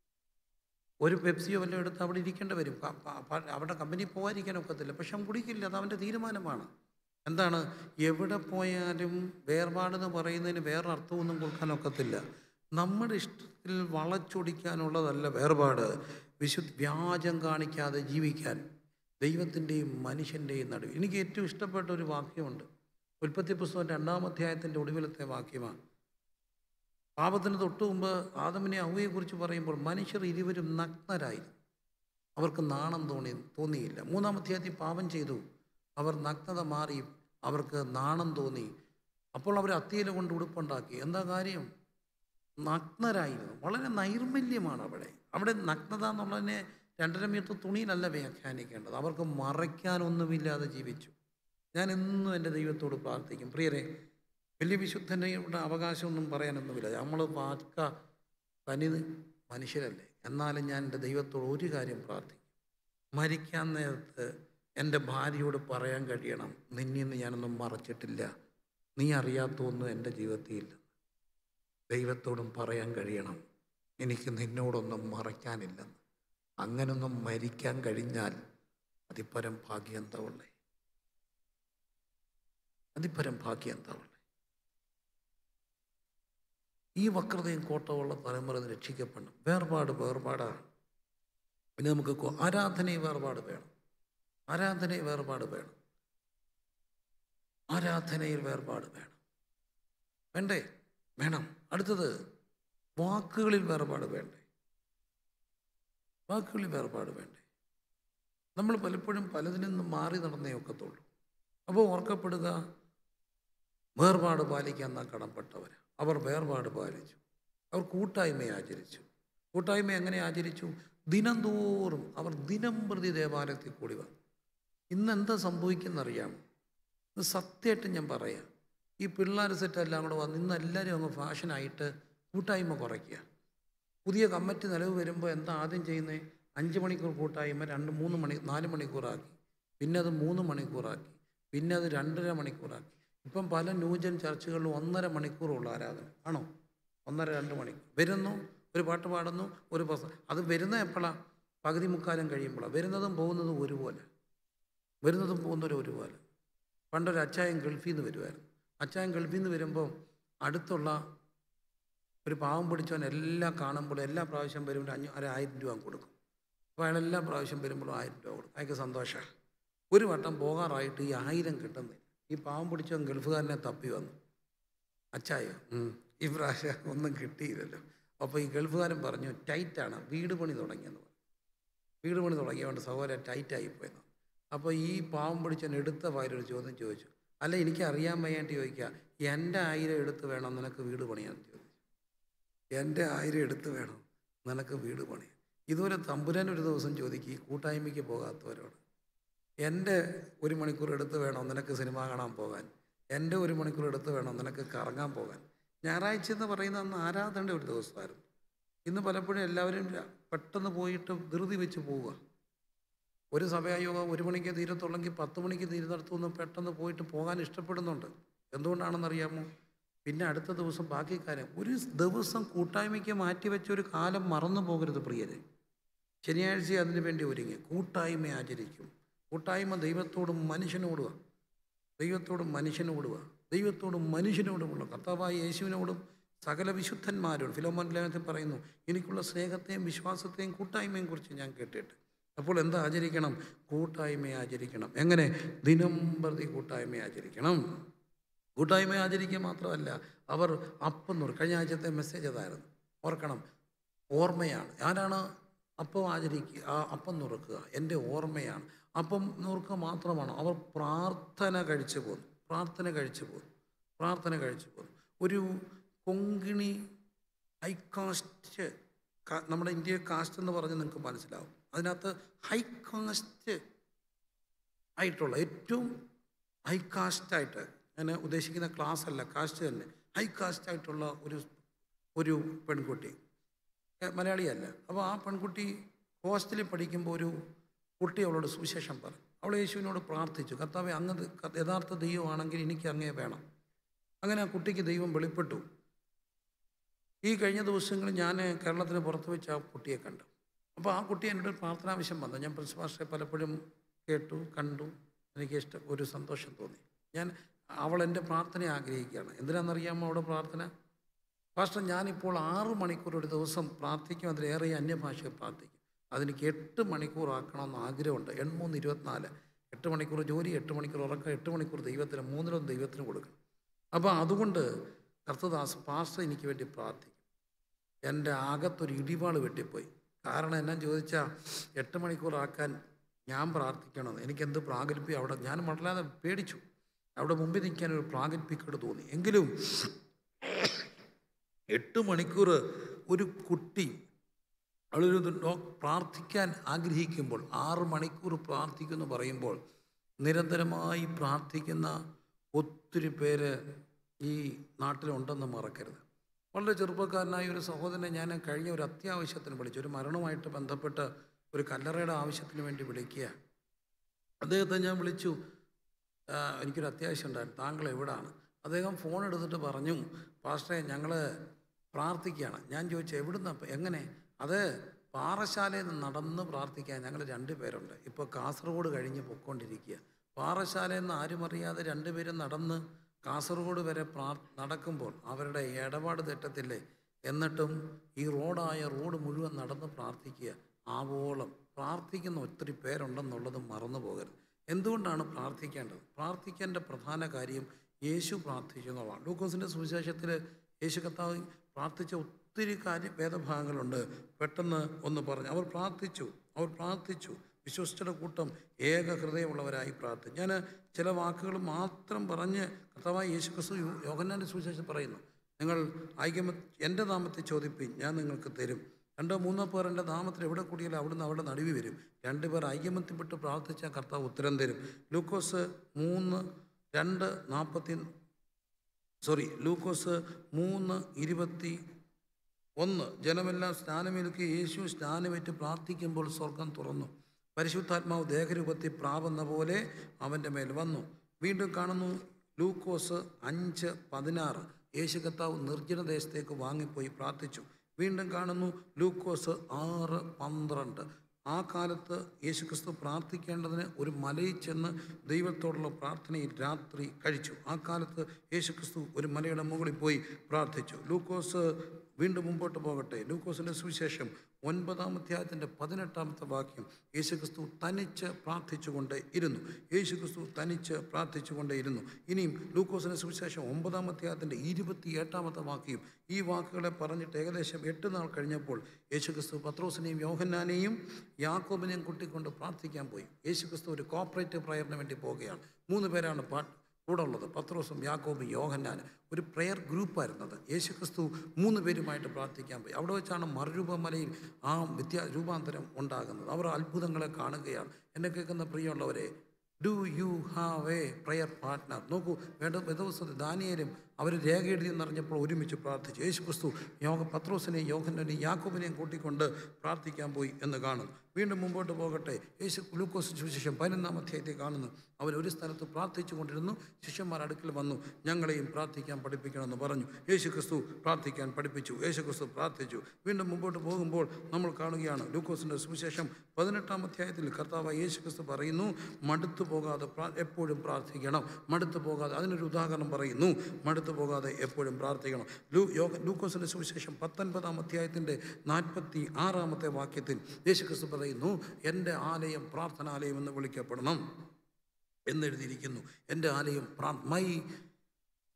ഒരു പെപ്സിയോ വല്ലതും എടുത്ത് അവിടെ ഇരിക്കേണ്ടി വരും ക- പ- പ- അവിടെ കമ്പനി പോകാതിരിക്കാൻ ഒക്കത്തില്ല പക്ഷെ അവൻ കുടിക്കില്ല അത് അവൻ്റെ തീരുമാനമാണ് എന്താണ് എവിടെ പോയാലും വേർപാടെന്ന് പറയുന്നതിന് വേറെ അർത്ഥമൊന്നും കൊടുക്കാൻ ഒക്കത്തില്ല നമ്മുടെ ഇഷ്ടത്തിൽ വളച്ചൊടിക്കാനുള്ളതല്ല വേർപാട് വിശുദ്ധ വ്യാജം കാണിക്കാതെ ജീവിക്കാൻ ദൈവത്തിൻ്റെയും മനുഷ്യൻ്റെയും നടുവിൽ എനിക്ക് ഏറ്റവും ഇഷ്ടപ്പെട്ട ഒരു വാക്യമുണ്ട് ഉൽപ്പത്തി പുസ്തകം രണ്ടാം അധ്യായത്തിൻ്റെ ഒടുവിലത്തെ വാക്യമാണ് പാപത്തിന് തൊട്ടു മുമ്പ് ആദമിനെ അവയെക്കുറിച്ച് പറയുമ്പോൾ മനുഷ്യർ ഇരുവരും നഗ്നരായി അവർക്ക് നാണം തോന്നി തോന്നിയില്ല മൂന്നാം അധ്യായത്തിൽ പാപം ചെയ്തു അവർ നഗ്നത മാറി അവർക്ക് നാണം തോന്നി അപ്പോൾ അവർ അത്തിയില കൊണ്ട് ഉടുപ്പുണ്ടാക്കി എന്താ കാര്യം നഗ്നരായിരുന്നു വളരെ നൈർമല്യമാണ് അവിടെ അവിടെ നഗ്നത എന്നുള്ളതിനെ രണ്ടര മീറ്റർ തുണിയിലല്ല വ്യാഖ്യാനിക്കേണ്ടത് അവർക്ക് മറയ്ക്കാനൊന്നുമില്ലാതെ ജീവിച്ചു ഞാൻ എന്നും എൻ്റെ ദൈവത്തോട് പ്രാർത്ഥിക്കും പ്രിയരെ വലിയ വിശുദ്ധൻ്റെ അവകാശമൊന്നും പറയാനൊന്നുമില്ല നമ്മൾ പാക്ക തനി മനുഷ്യരല്ലേ എന്നാലും ഞാൻ എൻ്റെ ദൈവത്തോട് ഒരു കാര്യം പ്രാർത്ഥിക്കും മരിക്കാൻ നേരത്ത് എൻ്റെ ഭാര്യയോട് പറയാൻ കഴിയണം നിന്നിന്ന് ഞാനൊന്നും മറച്ചിട്ടില്ല നീ അറിയാത്തൊന്നും എൻ്റെ ജീവിതത്തിൽ ഇല്ല ദൈവത്തോടും പറയാൻ കഴിയണം എനിക്ക് നിന്നോടൊന്നും മറയ്ക്കാനില്ലെന്ന് അങ്ങനൊന്നും മരിക്കാൻ കഴിഞ്ഞാൽ അതിപ്പരം ഭാഗ്യം എന്താ ഉള്ളേ അതിപ്പരം ഭാഗ്യം എന്താ ഉള്ളേ ഈ വക്രതയും കോട്ടമുള്ള തലമുറ ഇത് രക്ഷിക്കപ്പെടണം വേർപാട് വേർപാടാണ് പിന്നെ നമുക്ക് കൊ- ആരാധനയിൽ വേർപാട് വേണം ആരാധനയിൽ വേർപാട് വേണം ആരാധനയിൽ വേർപാട് വേണം വേണ്ടേ വേണം അടുത്തത് വാക്കുകളിൽ വേർപാട് വേണ്ടേ വാക്കുകളിൽ വേർപാട് വേണ്ടേ നമ്മൾ പലപ്പോഴും പലതിൽ നിന്നും മാറി നടന്നേ ഒക്കത്തുള്ളൂ അപ്പോൾ ഓർക്കപ്പെടുക വേർപാട് പാലിക്കാൻ നാം കടപ്പെട്ടവർ അവർ വേർപാട് പാലിച്ചു അവർ കൂട്ടായ്മയെ ആചരിച്ചു കൂട്ടായ്മ എങ്ങനെ ആചരിച്ചു ദിനം തോറും അവർ ദിനം പ്രതി ദേവാലയത്തിൽ കൂടി വന്നു ഇന്ന് എന്താ സംഭവിക്കുന്നറിയാം ഇത് സത്യമായിട്ട് ഞാൻ പറയാം ഈ പിള്ളേർ സെറ്റ് എല്ലാം കൂടെ വന്ന് ഇന്ന് എല്ലാവരും അങ്ങ് ഫാഷനായിട്ട് കൂട്ടായ്മ കുറയ്ക്കുക പുതിയ കമ്മിറ്റി നിലവ് വരുമ്പോൾ എന്താ ആദ്യം ചെയ്യുന്നത് അഞ്ച് മണിക്കൂർ കൂട്ടായ്മ രണ്ട് മൂന്ന് മണി നാല് മണിക്കൂറാക്കി പിന്നെ അത് മൂന്ന് മണിക്കൂറാക്കി പിന്നെ അത് രണ്ടര മണിക്കൂറാക്കി ഇപ്പം പല ന്യൂജൻ ചർച്ചുകളിലും ഒന്നര മണിക്കൂറുള്ള ആരാധന ആണോ ഒന്നര രണ്ട് മണിക്കൂർ വരുന്നു ഒരു പാട്ട് പാടുന്നു ഒരു പ്രസ അത് വരുന്ന എപ്പോഴാണ് പകുതി മുക്കാലം കഴിയുമ്പോഴാണ് വരുന്നതും പോകുന്നതും ഒരുപോലെ വരുന്നതും പോകുന്നവരും ഒരുപോലെ പണ്ടൊരു അച്ചായൻ ഗൾഫിൽ നിന്ന് വരുമായിരുന്നു അച്ചായൻ ഗൾഫിൽ നിന്ന് വരുമ്പോൾ അടുത്തുള്ള ഒരു പാവം പിടിച്ചവൻ എല്ലാം കാണുമ്പോൾ എല്ലാ പ്രാവശ്യം വരുമ്പോൾ അഞ്ഞൂ ഒരു ആയിരം രൂപ കൊടുക്കും അപ്പോൾ അയാൾ എല്ലാ പ്രാവശ്യം വരുമ്പോഴും ആയിരം രൂപ കൊടുക്കും അയാൾക്ക് സന്തോഷമാണ് ഒരു വട്ടം പോകാറായിട്ട് ഈ ആയിരം കിട്ടുന്നില്ല ഈ പാവം പിടിച്ചവൻ ഗൾഫുകാരനെ തപ്പി വന്നു അച്ചായോ ഉം, ഈ പ്രാവശ്യം ഒന്നും കിട്ടിയില്ലല്ലോ അപ്പോൾ ഈ ഗൾഫുകാരൻ പറഞ്ഞു ടൈറ്റാണ് വീട് പണി തുടങ്ങിയെന്ന് പറഞ്ഞു വീട് പണി തുടങ്ങിയതുകൊണ്ട് സഹോദരൻ ടൈറ്റായി പോയെന്ന് അപ്പോൾ ഈ പാവം പിടിച്ചവൻ എടുത്ത വായിലൊരു ചോദ്യം ചോദിച്ചു അല്ല എനിക്ക് അറിയാൻ വയ്യാണ്ട് ചോദിക്കുക എൻ്റെ ആയിരം എടുത്ത് വേണം നിനക്ക് വീട് പണിയാൻ ചോദിച്ചു എൻ്റെ ആയിരം എടുത്ത് വേണം നിനക്ക് വീട് പണിയാൻ ഇതുപോലെ തമ്പുരാൻ ഒരു ദിവസം ചോദിക്കും ഈ കൂട്ടായ്മയ്ക്ക് പോകാത്തവരോട് എൻ്റെ ഒരു മണിക്കൂർ എടുത്ത് വേണം നിനക്ക് സിനിമ കാണാൻ പോകാൻ എൻ്റെ ഒരു മണിക്കൂർ എടുത്ത് വേണം നിനക്ക് കറങ്ങാൻ പോകാൻ ഞായറാഴ്ച എന്ന് പറയുന്ന അന്ന് ആരാധനയുടെ ഒരു ദിവസമായിരുന്നു ഇന്ന് പലപ്പോഴും എല്ലാവരും ര- പെട്ടെന്ന് പോയിട്ട് ധൃതി വെച്ച് പോവുക ഒരു സഭയായോഗം ഒരു മണിക്ക് തീരത്തുള്ളെങ്കിൽ പത്ത് മണിക്ക് തീരുന്നിടത്തുനിന്ന് പെട്ടെന്ന് പോയിട്ട് പോകാൻ ഇഷ്ടപ്പെടുന്നുണ്ട് എന്തുകൊണ്ടാണെന്നറിയാമോ പിന്നെ അടുത്ത ദിവസം ബാക്കി കാര്യം ഒരു ദിവസം കൂട്ടായ്മയ്ക്ക് മാറ്റിവെച്ച ഒരു കാലം മറന്നു പോകരുത് പ്രിയരെ ശനിയാഴ്ച അതിനു വേണ്ടി ഒരുങ്ങി കൂട്ടായ്മ ആചരിക്കും കൂട്ടായ്മ ദൈവത്തോടും മനുഷ്യനോടുക ദൈവത്തോടും മനുഷ്യനോടുക ദൈവത്തോടും മനുഷ്യനോടുമുള്ള കർത്താവായ യേശുവിനോടും സകല വിശുദ്ധന്മാരോട് ഫിലോമോൻ ലേഖനത്തിൽ പറയുന്നു എനിക്കുള്ള സ്നേഹത്തെയും വിശ്വാസത്തെയും കൂട്ടായ്മയും കുറിച്ച് ഞാൻ കേട്ടിട്ട് അപ്പോൾ എന്താ ആചരിക്കണം കൂട്ടായ്മ ആചരിക്കണം എങ്ങനെ ദിനം പ്രതി കൂട്ടായ്മ ആചരിക്കണം കൂട്ടായ്മ ആചരിക്കുക മാത്രമല്ല അവർ അപ്പം നുറു കഴിഞ്ഞ ആഴ്ചത്തെ മെസ്സേജ് അതായിരുന്നു ഓർക്കണം ഓർമ്മയാണ് ആരാണ് അപ്പം ആചരിക്കുക ആ അപ്പം നുറുക്കുക എൻ്റെ ഓർമ്മയാണ് അപ്പം നുറുക്കുക മാത്രമാണ് അവർ പ്രാർത്ഥന കഴിച്ചു പോന്നു പ്രാർത്ഥന കഴിച്ചു പോന്നു പ്രാർത്ഥന കഴിച്ചു പോന്നു ഒരു കൊങ്കിണി ഹൈ കാസ്റ്റ് കാ- നമ്മുടെ ഇന്ത്യ കാസ്റ്റ് എന്ന് പറഞ്ഞ് നിങ്ങൾക്ക് മനസ്സിലാവും അതിനകത്ത് ഹൈ കാസ്റ്റ് ആയിട്ടുള്ള ഏറ്റവും ഹൈ കാസ്റ്റായിട്ട് ഞാൻ ഉദ്ദേശിക്കുന്ന ക്ലാസ് അല്ല കാസ്റ്റ് തന്നെ ഹൈ കാസ്റ്റ് ആയിട്ടുള്ള ഒരു ഒരു പെൺകുട്ടി ഏ, മലയാളിയല്ല അപ്പോൾ ആ പെൺകുട്ടി ഹോസ്റ്റലിൽ പഠിക്കുമ്പോൾ ഒരു കുട്ടി അവളോട് സുവിശേഷം പറഞ്ഞു അവൾ യേശുവിനോട് പ്രാർത്ഥിച്ചു കർത്താവെ അങ്ങ് ദ- ക- യഥാർത്ഥ ദൈവമാണെങ്കിൽ എനിക്ക് അങ്ങേ വേണം അങ്ങനെ ആ കുട്ടിക്ക് ദൈവം വെളിപ്പെട്ടു ഈ കഴിഞ്ഞ ദിവസങ്ങളിൽ ഞാൻ കേരളത്തിന് പുറത്ത് വെച്ച് ആ കുട്ടിയെ കണ്ടു അപ്പോൾ ആ കുട്ടി എന്നോട് പ്രാർത്ഥനാവശ്യം വന്നു ഞാൻ പ്രിൻസിപ്പാസ്റ്ററെ പലപ്പോഴും കേട്ടു കണ്ടു എനിക്ക് ഇഷ്ടം ഒരു സന്തോഷം തോന്നി ഞാൻ അവൾ എൻ്റെ പ്രാർത്ഥന ആഗ്രഹിക്കുകയാണ് എന്തിനാണെന്നറിയാമോ അവിടെ പ്രാർത്ഥന പാസ്റ്റർ ഞാനിപ്പോൾ ആറ് മണിക്കൂർ ഒരു ദിവസം പ്രാർത്ഥിക്കും അതിലേറെ അന്യഭാഷയിൽ പ്രാർത്ഥിക്കും അതെനിക്ക് എട്ട് മണിക്കൂർ ആക്കണമെന്ന് ആഗ്രഹമുണ്ട് എൺമൂന്ന് ഇരുപത്തിനാല് എട്ട് മണിക്കൂർ ജോലി എട്ട് മണിക്കൂർ ഉറക്കം എട്ട് മണിക്കൂർ ദൈവത്തിന് മൂന്നിലൊന്ന് ദൈവത്തിന് കൊടുക്കണം അപ്പോൾ അതുകൊണ്ട് കർത്തദാസ് പാസ്റ്റർ എനിക്ക് വേണ്ടി പ്രാർത്ഥിക്കും എൻ്റെ അകത്തൊരു ഇടിവാൾ വെട്ടിപ്പോയി കാരണം എന്നാ ചോദിച്ചാൽ എട്ട് മണിക്കൂറാക്കാൻ ഞാൻ പ്രാർത്ഥിക്കണം എനിക്കെന്ത് പ്രാഗൽഭ്യം അവിടെ ഞാൻ വളരെ പേടിച്ചു അവിടെ മുമ്പിൽ നിൽക്കാൻ ഒരു പ്രാഗൽഭ്യക്കേട് തോന്നി എങ്കിലും എട്ട് മണിക്കൂർ ഒരു കുട്ടി അവളൊരു ഡോ- പ്രാർത്ഥിക്കാൻ ആഗ്രഹിക്കുമ്പോൾ ആറ് മണിക്കൂർ പ്രാർത്ഥിക്കുമെന്ന് പറയുമ്പോൾ നിരന്തരമായി പ്രാർത്ഥിക്കുന്ന ഒത്തിരി പേര് ഈ നാട്ടിലുണ്ടെന്ന് മറക്കരുത് വളരെ ചെറുപ്പക്കാരനായ ഒരു സഹോദരനെ ഞാൻ കഴിഞ്ഞ ഒരു അത്യാവശ്യത്തിന് വിളിച്ചു ഒരു മരണവുമായിട്ട് ബന്ധപ്പെട്ട് ഒരു കല്ലറയുടെ ആവശ്യത്തിന് വേണ്ടി വിളിക്കുക അദ്ദേഹത്തെ ഞാൻ വിളിച്ചു "ആ, എനിക്കൊരു അത്യാവശ്യം ഉണ്ടായിരുന്നു താങ്കൾ എവിടാണ് അദ്ദേഹം ഫോൺ എടുത്തിട്ട് പറഞ്ഞു പാസ്റ്ററെ ഞങ്ങൾ പ്രാർത്ഥിക്കുകയാണ് ഞാൻ ചോദിച്ചു എവിടുന്ന എങ്ങനെ അത് പാറശാലയിൽ നിന്ന് നടന്ന് പ്രാർത്ഥിക്കാൻ ഞങ്ങൾ രണ്ട് പേരുണ്ട് ഇപ്പോൾ കാസർഗോഡ് കഴിഞ്ഞ് പൊയ്ക്കൊണ്ടിരിക്കുക പാറശാലയിൽ നിന്ന് ആരും അറിയാതെ രണ്ടുപേരും നടന്ന് കാസർഗോഡ് വരെ പ്രാർ നടക്കുമ്പോൾ അവരുടെ ഇടപാട് തെറ്റത്തില്ലേ എന്നിട്ടും ഈ റോഡായ റോഡ് മുഴുവൻ നടന്ന് പ്രാർത്ഥിക്കുക ആവോളം പ്രാർത്ഥിക്കുന്ന ഒത്തിരി പേരുണ്ടെന്നുള്ളത് മറന്നു പോകരുത് എന്തുകൊണ്ടാണ് പ്രാർത്ഥിക്കേണ്ടത് പ്രാർത്ഥിക്കേണ്ട പ്രധാന കാര്യം യേശു പ്രാർത്ഥിച്ചു എന്നുള്ളതാണ് ലൂക്കോസിൻ്റെ സുവിശേഷത്തിൽ യേശു കർത്താവ് പ്രാർത്ഥിച്ച ഒത്തിരി കാര്യ വേദഭാഗങ്ങളുണ്ട് പെട്ടെന്ന് ഒന്ന് പറഞ്ഞു അവർ പ്രാർത്ഥിച്ചു അവർ പ്രാർത്ഥിച്ചു വിശ്വസിച്ചുടെ കൂട്ടം ഏക ഹൃദയമുള്ളവരായി പ്രാർത്ഥിച്ചു ഞാൻ ചില വാക്കുകൾ മാത്രം പറഞ്ഞ് കർത്താവായ യേശു ക്രിസ്തു യോഹന്നാൻ്റെ സുവിശേഷം പറയുന്നു നിങ്ങൾ ഐക്യമ എൻ്റെ നാമത്തെ ചോദിപ്പിൻ ഞാൻ നിങ്ങൾക്ക് തരും രണ്ടോ മൂന്നോ പേർ എൻ്റെ നാമത്തിൽ എവിടെ കൂടിയാലും അവിടുന്ന് അവിടെ നടുവി വരും രണ്ടുപേർ ഐക്യമത്യപ്പെട്ട് പ്രാർത്ഥിച്ചാൽ കർത്താവ് ഉത്തരം തരും ലൂക്കോസ് മൂന്ന് രണ്ട് നാൽപ്പത്തി സോറി ലൂക്കോസ് മൂന്ന് ഇരുപത്തി ഒന്ന് ജനമെല്ലാം സ്നാനമേൽക്കി യേശു സ്നാനമേറ്റ് പ്രാർത്ഥിക്കുമ്പോൾ സ്വർഗം തുറന്നു പരിശുദ്ധാത്മാവ് ദേഹരൂപത്തിൽ പ്രാവുന്ന പോലെ അവൻ്റെ മേൽ വന്നു വീണ്ടും കാണുന്നു ലൂക്കോസ് അഞ്ച് പതിനാറ് യേശു കർത്താവ് നിർജ്ജന ദേശത്തേക്ക് വാങ്ങിപ്പോയി പ്രാർത്ഥിച്ചു വീണ്ടും കാണുന്നു ലൂക്കോസ് ആറ് പന്ത്രണ്ട് ആ കാലത്ത് യേശുക്രിസ്തു പ്രാർത്ഥിക്കേണ്ടതിന് ഒരു മലയിൽ ചെന്ന് ദൈവത്തോടുള്ള പ്രാർത്ഥനയിൽ രാത്രി കഴിച്ചു ആ കാലത്ത് യേശുക്രിസ്തു ഒരു മലയുടെ മുകളിൽ പോയി പ്രാർത്ഥിച്ചു ലൂക്കോസ് വീണ്ടും മുമ്പോട്ട് പോകട്ടെ ലൂക്കോസിൻ്റെ സുവിശേഷം ഒൻപതാം അധ്യായത്തിൻ്റെ പതിനെട്ടാമത്തെ വാക്യം യേശുക്രിസ്തു തനിച്ച് പ്രാർത്ഥിച്ചുകൊണ്ട് ഇരുന്നു യേശുക്രിസ്തു തനിച്ച് പ്രാർത്ഥിച്ചുകൊണ്ട് ഇരുന്നു ഇനിയും ലൂക്കോസിൻ്റെ സുവിശേഷം ഒമ്പതാം അധ്യായത്തിൻ്റെ ഇരുപത്തി എട്ടാമത്തെ വാക്യം ഈ വാക്കുകളെ പറഞ്ഞിട്ട് ഏകദേശം എട്ട് നാൾ കഴിഞ്ഞപ്പോൾ യേശുക്രിസ്തു പത്രോസിനെയും യോഹന്നാനെയും യാക്കോബിനെയും കൂട്ടിക്കൊണ്ട് പ്രാർത്ഥിക്കാൻ പോയി യേശുക്രിസ്തു ഒരു കോപ്പറേറ്റീവ് പ്രയറിന് വേണ്ടി പോവുകയാണ് മൂന്ന് പേരാണ് പാ കൂടെ ഉള്ളത് പത്രോസും യാക്കോബും യോഹന്നാൻ ഒരു പ്രെയർ ഗ്രൂപ്പായിരുന്നത് യേശുക്രിസ്തു മൂന്ന് പേരുമായിട്ട് പ്രാർത്ഥിക്കാൻ പോയി അവിടെ വെച്ചാണ് മറുരൂപമലയിൽ ആ വിദ്യാ രൂപാന്തരം ഉണ്ടാകുന്നത് അവർ അത്ഭുതങ്ങളെ കാണുകയാണ് എന്നെ കേൾക്കുന്ന പ്രിയമുള്ളവരെ do you have a prayer partner നോക്കൂ വേണ്ട ദിവസത്തിൽ ദാനിയേലും അവർ രേഖ എഴുതിയെന്നറിഞ്ഞപ്പോൾ ഒരുമിച്ച് പ്രാർത്ഥിച്ചു യേശു ക്രിസ്തു യോഗ പത്രോസിനെയും യോഹന്നനെയും യാക്കോബിനെയും കൂട്ടിക്കൊണ്ട് പ്രാർത്ഥിക്കാൻ പോയി എന്ന് കാണുന്നു വീണ്ടും മുമ്പോട്ട് പോകട്ടെ യേശു ഗ്ലൂക്കോസ് സുവിശേഷം പതിനൊന്നാം അധ്യായത്തിൽ കാണുന്നു അവൻ ഒരു സ്ഥലത്ത് പ്രാർത്ഥിച്ചു കൊണ്ടിരുന്നു ശിഷ്യന്മാർ അടുക്കൽ വന്നു ഞങ്ങളെയും പ്രാർത്ഥിക്കാൻ പഠിപ്പിക്കണമെന്ന് പറഞ്ഞു യേശു ക്രിസ്തു പ്രാർത്ഥിക്കാൻ പഠിപ്പിച്ചു യേശു ക്രിസ്തു പ്രാർത്ഥിച്ചു വീണ്ടും മുമ്പോട്ട് പോകുമ്പോൾ നമ്മൾ കാണുകയാണ് ലൂക്കോസിൻ്റെ സുവിശേഷം പതിനെട്ടാം അധ്യായത്തിൽ കർത്താവ് യേശു ക്രിസ്തു പറയുന്നു മടുത്തു പോകാതെ പ്രാ- എപ്പോഴും പ്രാർത്ഥിക്കണം മടുത്തു പോകാതെ അതിനൊരു ഉദാഹരണം പറയുന്നു മടുത്തു പോകാതെ എപ്പോഴും പ്രാർത്ഥിക്കണം ലൂ യോഗ ലൂക്കോസിൻ്റെ സുവിശേഷം പത്തൊൻപതാം അധ്യായത്തിൻ്റെ നാൽപ്പത്തി ആറാമത്തെ വാക്യത്തിൽ യേശു ക്രിസ്തു പറയുന്നു എൻ്റെ ആലയം പ്രാർത്ഥനാലയം എന്ന് വിളിക്കപ്പെടണം എന്നെഴുതിയിരിക്കുന്നു എൻ്റെ ആലയം പ്രാ my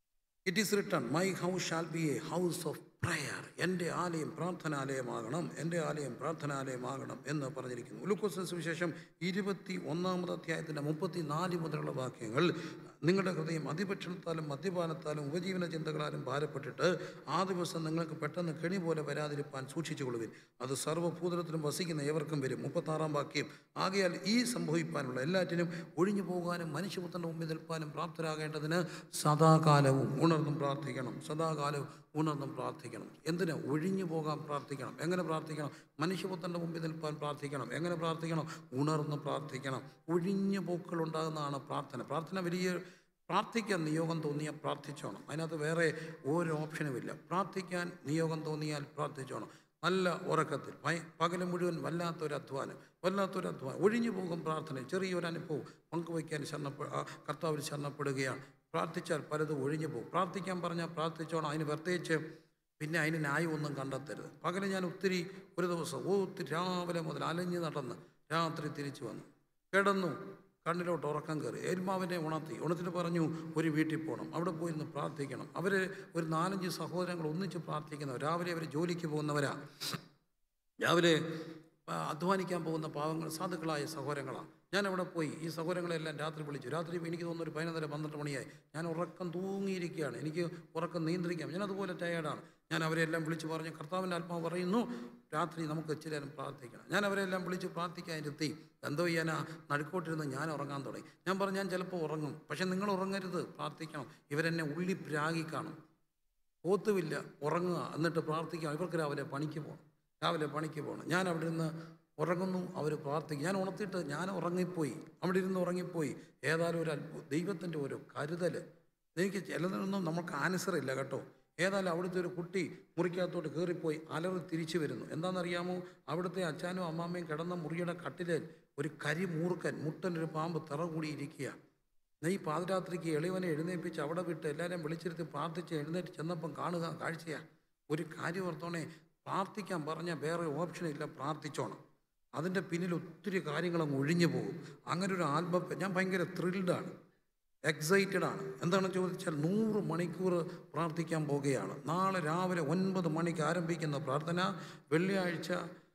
it is written my house shall be a house of prayer എൻ്റെ ആലയം പ്രാർത്ഥനാലയമാകണം എൻ്റെ ആലയം പ്രാർത്ഥനാലയമാകണം എന്ന് പറഞ്ഞിരിക്കുന്നു ഉലുക്കോസ് സുവിശേഷം ഇരുപത്തി ഒന്നാമത് അധ്യായത്തിൻ്റെ മുപ്പത്തി നാല് മുതലുള്ള വാക്യങ്ങൾ നിങ്ങളുടെ ഹൃദയം അതിഭക്ഷണത്താലും മദ്യപാനത്താലും ഉപജീവന ചിന്തകളാലും ഭാരപ്പെട്ടിട്ട് ആ ദിവസം നിങ്ങൾക്ക് പെട്ടെന്ന് കെണി പോലെ വരാതിരിപ്പാൻ സൂക്ഷിച്ചുകൊള്ളുവിൻ അത് സർവ്വഭൂതലത്തിലും വസിക്കുന്ന ഏവർക്കും വരും മുപ്പത്താറാം വാക്യം ആകയാൽ ഈ സംഭവിപ്പാനുള്ള എല്ലാറ്റിനും ഒഴിഞ്ഞു പോകാനും മനുഷ്യപുത്രൻ്റെ മുമ്പിൽ നിൽപ്പാനും പ്രാപ്തരാകേണ്ടതിന് സദാകാലവും ഉണർന്നും പ്രാർത്ഥിക്കണം സദാകാലവും ഉണർന്നും പ്രാർത്ഥിക്കണം എന്തിന് ഒഴിഞ്ഞു പോകാൻ പ്രാർത്ഥിക്കണം എങ്ങനെ പ്രാർത്ഥിക്കണം മനുഷ്യപുത്രൻ്റെ മുമ്പിൽ നിൽപ്പാൻ പ്രാർത്ഥിക്കണം എങ്ങനെ പ്രാർത്ഥിക്കണം ഉണർന്ന് പ്രാർത്ഥിക്കണം ഒഴിഞ്ഞു പോക്കുകൾ ഉണ്ടാകുന്നതാണ് പ്രാർത്ഥന പ്രാർത്ഥന വലിയ പ്രാർത്ഥിക്കാൻ നിയോഗം തോന്നിയാൽ പ്രാർത്ഥിച്ചോണം അതിനകത്ത് വേറെ ഒരു ഓപ്ഷനുമില്ല പ്രാർത്ഥിക്കാൻ നിയോഗം തോന്നിയാൽ പ്രാർത്ഥിച്ചോണം നല്ല ഉറക്കത്തിൽ പയ- പകല് മുഴുവൻ വല്ലാത്തൊരു അധ്വാനം വല്ലാത്തൊരു അധ്വാനം ഒഴിഞ്ഞു പോകും പ്രാർത്ഥന ചെറിയൊരു അനുഭവം പങ്കുവയ്ക്കാൻ ശരണപ്പെ ആ കർത്താവിൽ ശരണപ്പെടുകയാണ് പ്രാർത്ഥിച്ചാൽ പലതും ഒഴിഞ്ഞു പോകും പ്രാർത്ഥിക്കാൻ പറഞ്ഞാൽ പ്രാർത്ഥിച്ചോണം അതിന് പ്രത്യേകിച്ച് പിന്നെ അതിന് ന്യായമൊന്നും കണ്ടെത്തരുത് പകല് ഞാൻ ഒത്തിരി ഒരു ദിവസം ഒത്തിരി രാവിലെ മുതൽ അലഞ്ഞ് നടന്ന് രാത്രി തിരിച്ചു വന്നു കിടന്നു കണ്ണിലോട്ട് ഉറക്കം കയറി എരുമാവിനെ ഉണർത്തി ഉണർത്തിട്ട് പറഞ്ഞു ഒരു വീട്ടിൽ പോകണം അവിടെ പോയിരുന്ന് പ്രാർത്ഥിക്കണം അവർ ഒരു നാലഞ്ച് സഹോദരങ്ങൾ ഒന്നിച്ച് പ്രാർത്ഥിക്കുന്നവർ രാവിലെ അവർ ജോലിക്ക് പോകുന്നവരാ രാവിലെ ആ, അധ്വാനിക്കാൻ പോകുന്ന പാവങ്ങൾ സാധുക്കളായ സഹോദരങ്ങളാണ് ഞാൻ അവിടെ പോയി ഈ സഹോദരങ്ങളെല്ലാം രാത്രി വിളിച്ചു രാത്രി എനിക്ക് തോന്നുന്നു ഒരു പതിനൊന്നര പന്ത്രണ്ട് മണിയായി ഞാൻ ഉറക്കം തൂങ്ങിയിരിക്കുകയാണ് എനിക്ക് ഉറക്കം നിയന്ത്രിക്കാം ഞാൻ അതുപോലെ ടയേർഡാണ് ഞാൻ അവരെല്ലാം വിളിച്ച് പറഞ്ഞു കർത്താവിൻ്റെ ആത്മാവ് പറയുന്നു രാത്രി നമുക്ക് ഇച്ചിരി നേരം പ്രാർത്ഥിക്കണം ഞാൻ അവരെല്ലാം വിളിച്ച് പ്രാർത്ഥിക്കാൻ ഇരുത്തി എന്തോ ചെയ്യാനാ നടുക്കോട്ടിരുന്ന് ഞാൻ ഉറങ്ങാൻ തുടങ്ങി ഞാൻ പറഞ്ഞു ഞാൻ ചിലപ്പോൾ ഉറങ്ങും പക്ഷെ നിങ്ങൾ ഉറങ്ങരുത് പ്രാർത്ഥിക്കണം ഇവരെന്നെ ഉള്ളി പ്രാഗി കാണും ഓത്തുമില്ല ഉറങ്ങുക എന്നിട്ട് പ്രാർത്ഥിക്കുക ഇവർക്ക് രാവിലെ പണിക്ക് പോകണം രാവിലെ പണിക്ക് പോകണം ഞാൻ അവിടെ ഇരുന്ന് ഉറങ്ങുന്നു അവർ പ്രാർത്ഥിക്കും ഞാൻ ഉണർത്തിയിട്ട് ഞാൻ ഉറങ്ങിപ്പോയി അവിടെ ഇരുന്ന് ഉറങ്ങിപ്പോയി ഏതായാലും ഒരു അത്ഭുതം ദൈവത്തിൻ്റെ ഒരു കരുതൽ എനിക്ക് ചിലതിനൊന്നും നമുക്ക് ആൻസർ ഇല്ല കേട്ടോ ഏതായാലും അവിടുത്തെ ഒരു കുട്ടി മുറിക്കകത്തോട്ട് കയറിപ്പോയി അലറി തിരിച്ചു വരുന്നു എന്താണെന്നറിയാമോ അവിടുത്തെ അച്ഛനും അമ്മാമ്മയും കിടന്ന മുറിയുടെ കട്ടിലേൽ ഒരു കരിമൂർക്കൻ മുട്ടനൊരു പാമ്പ് തറ കൂടിയിരിക്കുക നീ പാതിരാത്രിക്ക് എളിവനെ എഴുന്നേൽപ്പിച്ച് അവിടെ വിട്ട് എല്ലാവരെയും വിളിച്ചിരുത്തി പ്രാർത്ഥിച്ച് എഴുന്നേറ്റ് ചെന്നപ്പം കാണുക കാഴ്ചയാ ഒരു കാര്യം ഓർത്തോണേ പ്രാർത്ഥിക്കാൻ പറഞ്ഞാൽ വേറെ ഓപ്ഷൻ ഇല്ല പ്രാർത്ഥിച്ചോണം അതിൻ്റെ പിന്നിൽ ഒത്തിരി കാര്യങ്ങൾ അങ്ങ് ഒഴിഞ്ഞു പോകും അങ്ങനെ ഒരു ആൽബം ഞാൻ ഭയങ്കര ത്രിൽഡാണ് എക്സൈറ്റഡ് ആണ് എന്താണെന്ന് ചോദിച്ചാൽ നൂറ് മണിക്കൂർ പ്രാർത്ഥിക്കാൻ പോകുകയാണ് നാളെ രാവിലെ ഒൻപത് മണിക്ക് ആരംഭിക്കുന്ന പ്രാർത്ഥന വെള്ളിയാഴ്ച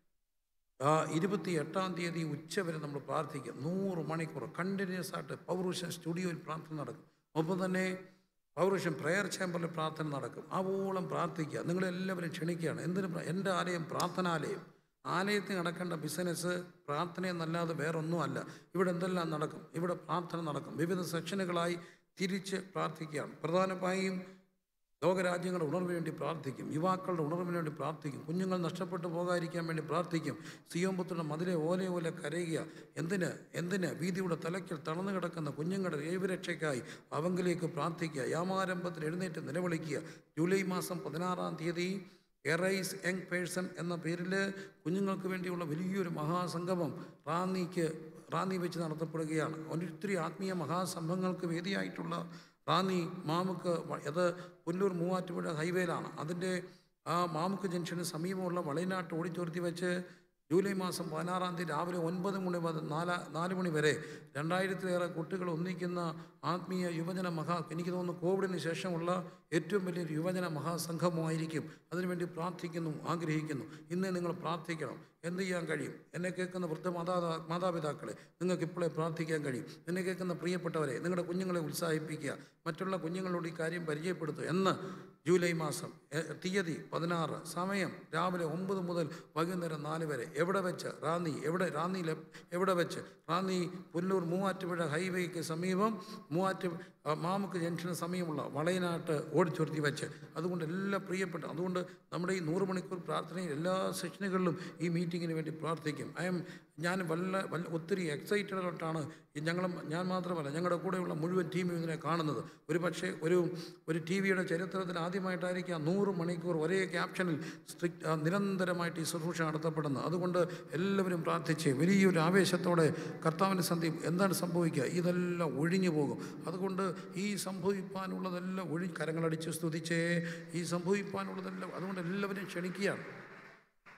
ആ ഇരുപത്തി എട്ടാം തീയതി ഉച്ച വരെ നമ്മൾ പ്രാർത്ഥിക്കും നൂറ് മണിക്കൂർ കണ്ടിന്യൂസ് ആയിട്ട് പൗരുഷൻ സ്റ്റുഡിയോയിൽ പ്രാർത്ഥന നടക്കും ഒപ്പം തന്നെ പൗരുഷൻ പ്രെയർ ചേമ്പറിൽ പ്രാർത്ഥന നടക്കും ആവോളം പ്രാർത്ഥിക്കുക നിങ്ങളെല്ലാവരും ക്ഷണിക്കുകയാണ് എന്തിനു പ്ര- എൻ്റെ ആലയം പ്രാർത്ഥനാലയം ആലയത്തിൽ നടക്കേണ്ട ബിസിനസ് പ്രാർത്ഥനയെന്നല്ലാതെ വേറൊന്നും അല്ല ഇവിടെ എന്തെല്ലാം നടക്കും ഇവിടെ പ്രാർത്ഥന നടക്കും വിവിധ സെക്ഷനുകളായി തിരിച്ച് പ്രാർത്ഥിക്കുകയാണ് പ്രധാനമായും ലോകരാജ്യങ്ങളുടെ ഉണർവിന് വേണ്ടി പ്രാർത്ഥിക്കും യുവാക്കളുടെ ഉണർവിന് വേണ്ടി പ്രാർത്ഥിക്കും കുഞ്ഞുങ്ങൾ നഷ്ടപ്പെട്ടു പോകാതിരിക്കാൻ വേണ്ടി പ്രാർത്ഥിക്കും സിയോമ്പത്തുള്ള മതിലെ ഓലെ ഓലെ കരയുക എന്തിന് എന്തിന് വീതിയുടെ തലയ്ക്കൽ തളർന്നു കിടക്കുന്ന കുഞ്ഞുങ്ങളുടെ ദൈവരക്ഷയ്ക്കായി അവങ്കിലേക്ക് പ്രാർത്ഥിക്കുക യാമാരംഭത്തിൽ എഴുന്നേറ്റ് നിലവിളിക്കുക ജൂലൈ മാസം പതിനാറാം തീയതി എറൈസ് യങ് പേഴ്സൺ എന്ന പേരിൽ കുഞ്ഞുങ്ങൾക്ക് വേണ്ടിയുള്ള വലിയൊരു മഹാസംഗമം റാന്നിക്ക് റാന്നി വെച്ച് നടത്തപ്പെടുകയാണ് ഒത്തിരി ആത്മീയ മഹാസംഭവങ്ങൾക്ക് വേദിയായിട്ടുള്ള റാന്നി മാമുക്ക് വ- അത് പുല്ലൂർ മൂവാറ്റുപുഴ ഹൈവേയിലാണ് അതിൻ്റെ ആ മാമുക്ക് ജംഗ്ഷന് സമീപമുള്ള വളയനാട്ട് ഓടിച്ചോർത്തി വെച്ച് ജൂലൈ മാസം പതിനാറാം തീയതി രാവിലെ ഒൻപത് മണി മുതൽ നാല് നാല് മണി വരെ രണ്ടായിരത്തിലേറെ കുട്ടികൾ ഒന്നിക്കുന്ന ആത്മീയ യുവജന മഹാ എനിക്ക് തോന്നുന്നു കോവിഡിന് ശേഷമുള്ള ഏറ്റവും വലിയൊരു യുവജന മഹാസംഘമായിരിക്കും അതിനുവേണ്ടി പ്രാർത്ഥിക്കുന്നു ആഗ്രഹിക്കുന്നു ഇന്ന് നിങ്ങൾ പ്രാർത്ഥിക്കണം എന്ത് ചെയ്യാൻ കഴിയും എന്നെ കേൾക്കുന്ന വൃദ്ധ മാതാ മാതാപിതാക്കളെ നിങ്ങൾക്ക് ഇപ്പോഴേ പ്രാർത്ഥിക്കാൻ കഴിയും എന്നെ കേൾക്കുന്ന പ്രിയപ്പെട്ടവരെ നിങ്ങളുടെ കുഞ്ഞുങ്ങളെ ഉത്സാഹിപ്പിക്കുക മറ്റുള്ള കുഞ്ഞുങ്ങളോട് ഈ കാര്യം പരിചയപ്പെടുത്തുക എന്ന് ജൂലൈ മാസം എ, തീയതി പതിനാറ് സമയം രാവിലെ ഒമ്പത് മുതൽ വൈകുന്നേരം നാല് വരെ എവിടെ വെച്ച് റാന്നി എവിടെ റാന്നിയിലെ എവിടെ വെച്ച് റാന്നി പുല്ലൂർ മൂവാറ്റുപുഴ ഹൈവേക്ക് സമീപം മൂവാറ്റു ആ, മാമുക്ക് ജംഗ്ഷന് സമീപമുള്ള വളയനാട്ട് ഓടിച്ചുരുത്തി വെച്ച് അതുകൊണ്ട് എല്ലാ പ്രിയപ്പെട്ട അതുകൊണ്ട് നമ്മുടെ ഈ നൂറ് മണിക്കൂർ പ്രാർത്ഥനയിൽ എല്ലാ സെഷനുകളിലും ഈ മീറ്റിങ്ങിന് വേണ്ടി പ്രാർത്ഥിക്കും ഐ എം ഞാൻ വല്ല വല്ല ഒത്തിരി എക്സൈറ്റഡ് ആയിട്ടാണ് ഈ ഞങ്ങളും ഞാൻ മാത്രമല്ല ഞങ്ങളുടെ കൂടെയുള്ള മുഴുവൻ ടീമും ഇതിനെ കാണുന്നത് ഒരു പക്ഷേ ഒരു ഒരു ടി വിയുടെ ചരിത്രത്തിൽ ആദ്യമായിട്ടായിരിക്കാം നൂറ് മണിക്കൂർ ഒരേ ക്യാപ്ഷനിൽ സ്ട്രിക്റ്റ് നിരന്തരമായിട്ട് ഈ ശുശ്രൂഷ നടത്തപ്പെടുന്നത് അതുകൊണ്ട് എല്ലാവരും പ്രാർത്ഥിച്ച് വലിയൊരു ആവേശത്തോടെ കർത്താവിൻ്റെ സന്ധി എന്താണ് സംഭവിക്കുക ഇതെല്ലാം ഒഴിഞ്ഞു പോകും അതുകൊണ്ട് ഈ സംഭവിപ്പാനുള്ളതെല്ലാം ഒഴി കരങ്ങളടിച്ച് സ്തുതിച്ചേ ഈ സംഭവിപ്പാനുള്ളതെല്ലാം അതുകൊണ്ട് എല്ലാവരും ക്ഷണിക്കുകയാണ്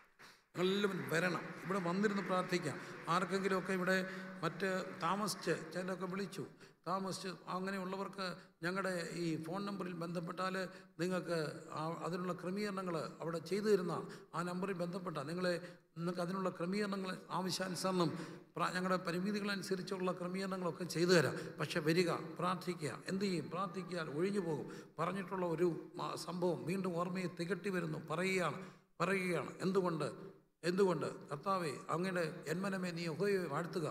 എല്ലാവരും വരണം ഇവിടെ വന്നിരുന്ന് പ്രാർത്ഥിക്കാം ആർക്കെങ്കിലുമൊക്കെ ഇവിടെ മറ്റ് താമസിച്ച് ചിലരൊക്കെ വിളിച്ചു താമസിച്ച് അങ്ങനെയുള്ളവർക്ക് ഞങ്ങളുടെ ഈ ഫോൺ നമ്പറിൽ ബന്ധപ്പെട്ടാൽ നിങ്ങൾക്ക് ആ- അതിനുള്ള ക്രമീകരണങ്ങൾ അവിടെ ചെയ്തു തരുന്നതാണ് ആ നമ്പറിൽ ബന്ധപ്പെട്ടാൽ നിങ്ങളെ നിങ്ങൾക്ക് അതിനുള്ള ക്രമീകരണങ്ങൾ ആവശ്യാനുസരണം പ്രാ- ഞങ്ങളുടെ പരിമിതികളനുസരിച്ചുള്ള ക്രമീകരണങ്ങളൊക്കെ ചെയ്തു തരാം പക്ഷെ വരിക പ്രാർത്ഥിക്കുക എന്ത് ചെയ്യും പ്രാർത്ഥിക്കാൻ ഒഴിഞ്ഞു പോകും പറഞ്ഞിട്ടുള്ള ഒരു മ- സംഭവം വീണ്ടും ഓർമ്മയെ തികട്ടി വരുന്നു പറയുകയാണ് പറയുകയാണ് എന്തുകൊണ്ട് എന്തുകൊണ്ട് കർത്താവെ അങ്ങയുടെ എന്മനമേ നീ യഹോവയെ വാഴ്ത്തുക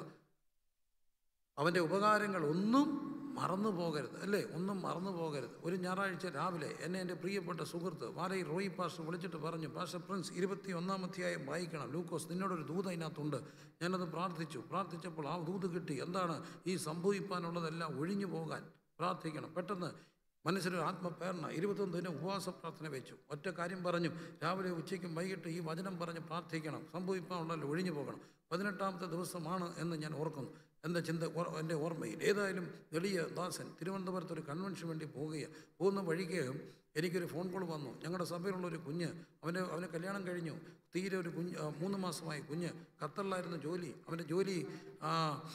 അവൻ്റെ ഉപകാരങ്ങൾ ഒന്നും മറന്നു പോകരുത് അല്ലേ ഒന്നും മറന്നു പോകരുത് ഒരു ഞായറാഴ്ച രാവിലെ എന്നെ എൻ്റെ പ്രിയപ്പെട്ട സുഹൃത്ത് വാലയിൽ റോയി പാസ്റ്റർ വിളിച്ചിട്ട് പറഞ്ഞു പാസ്റ്റർ പ്രിൻസ് ഇരുപത്തി ഒന്നാം അധ്യായം വായിക്കണം ലൂക്കോസ് നിന്നോടൊരു ദൂത അതിനകത്തുണ്ട് ഞാനത് പ്രാർത്ഥിച്ചു പ്രാർത്ഥിച്ചപ്പോൾ ആ ദൂത് കിട്ടി എന്താണ് ഈ സംഭവിക്കാനുള്ളതെല്ലാം ഒഴിഞ്ഞു പോകാൻ പ്രാർത്ഥിക്കണം പെട്ടെന്ന് മനസ്സിലൊരു ആത്മപ്രേരണ ഇരുപത്തൊന്ന് ദിനം ഉപവാസ പ്രാർത്ഥന വെച്ചു ഒറ്റ കാര്യം പറഞ്ഞു രാവിലെ ഉച്ചയ്ക്കും വൈകിട്ട് ഈ വചനം പറഞ്ഞ് പ്രാർത്ഥിക്കണം സംഭവിക്കാനുള്ളല്ലോ ഒഴിഞ്ഞു പോകണം പതിനെട്ടാമത്തെ ദിവസമാണ് എന്ന് ഞാൻ ഓർക്കുന്നു എൻ്റെ ചിന്ത ഓർ- എൻ്റെ ഓർമ്മയിൽ ഏതായാലും എളിയ ദാസൻ തിരുവനന്തപുരത്ത് ഒരു കൺവെൻഷന് വേണ്ടി പോവുകയാണ് പോകുന്ന വഴിക്ക് എനിക്കൊരു ഫോൺ കോൾ വന്നു ഞങ്ങളുടെ സഭയിലുള്ള ഒരു കുഞ്ഞ് അവൻ്റെ അവന് കല്യാണം കഴിഞ്ഞു തീരെ ഒരു കുഞ്ഞ് ആ, മൂന്ന് മാസമായി കുഞ്ഞ് ഖത്തറിലായിരുന്നു ജോലി അവൻ്റെ ജോലി ആ,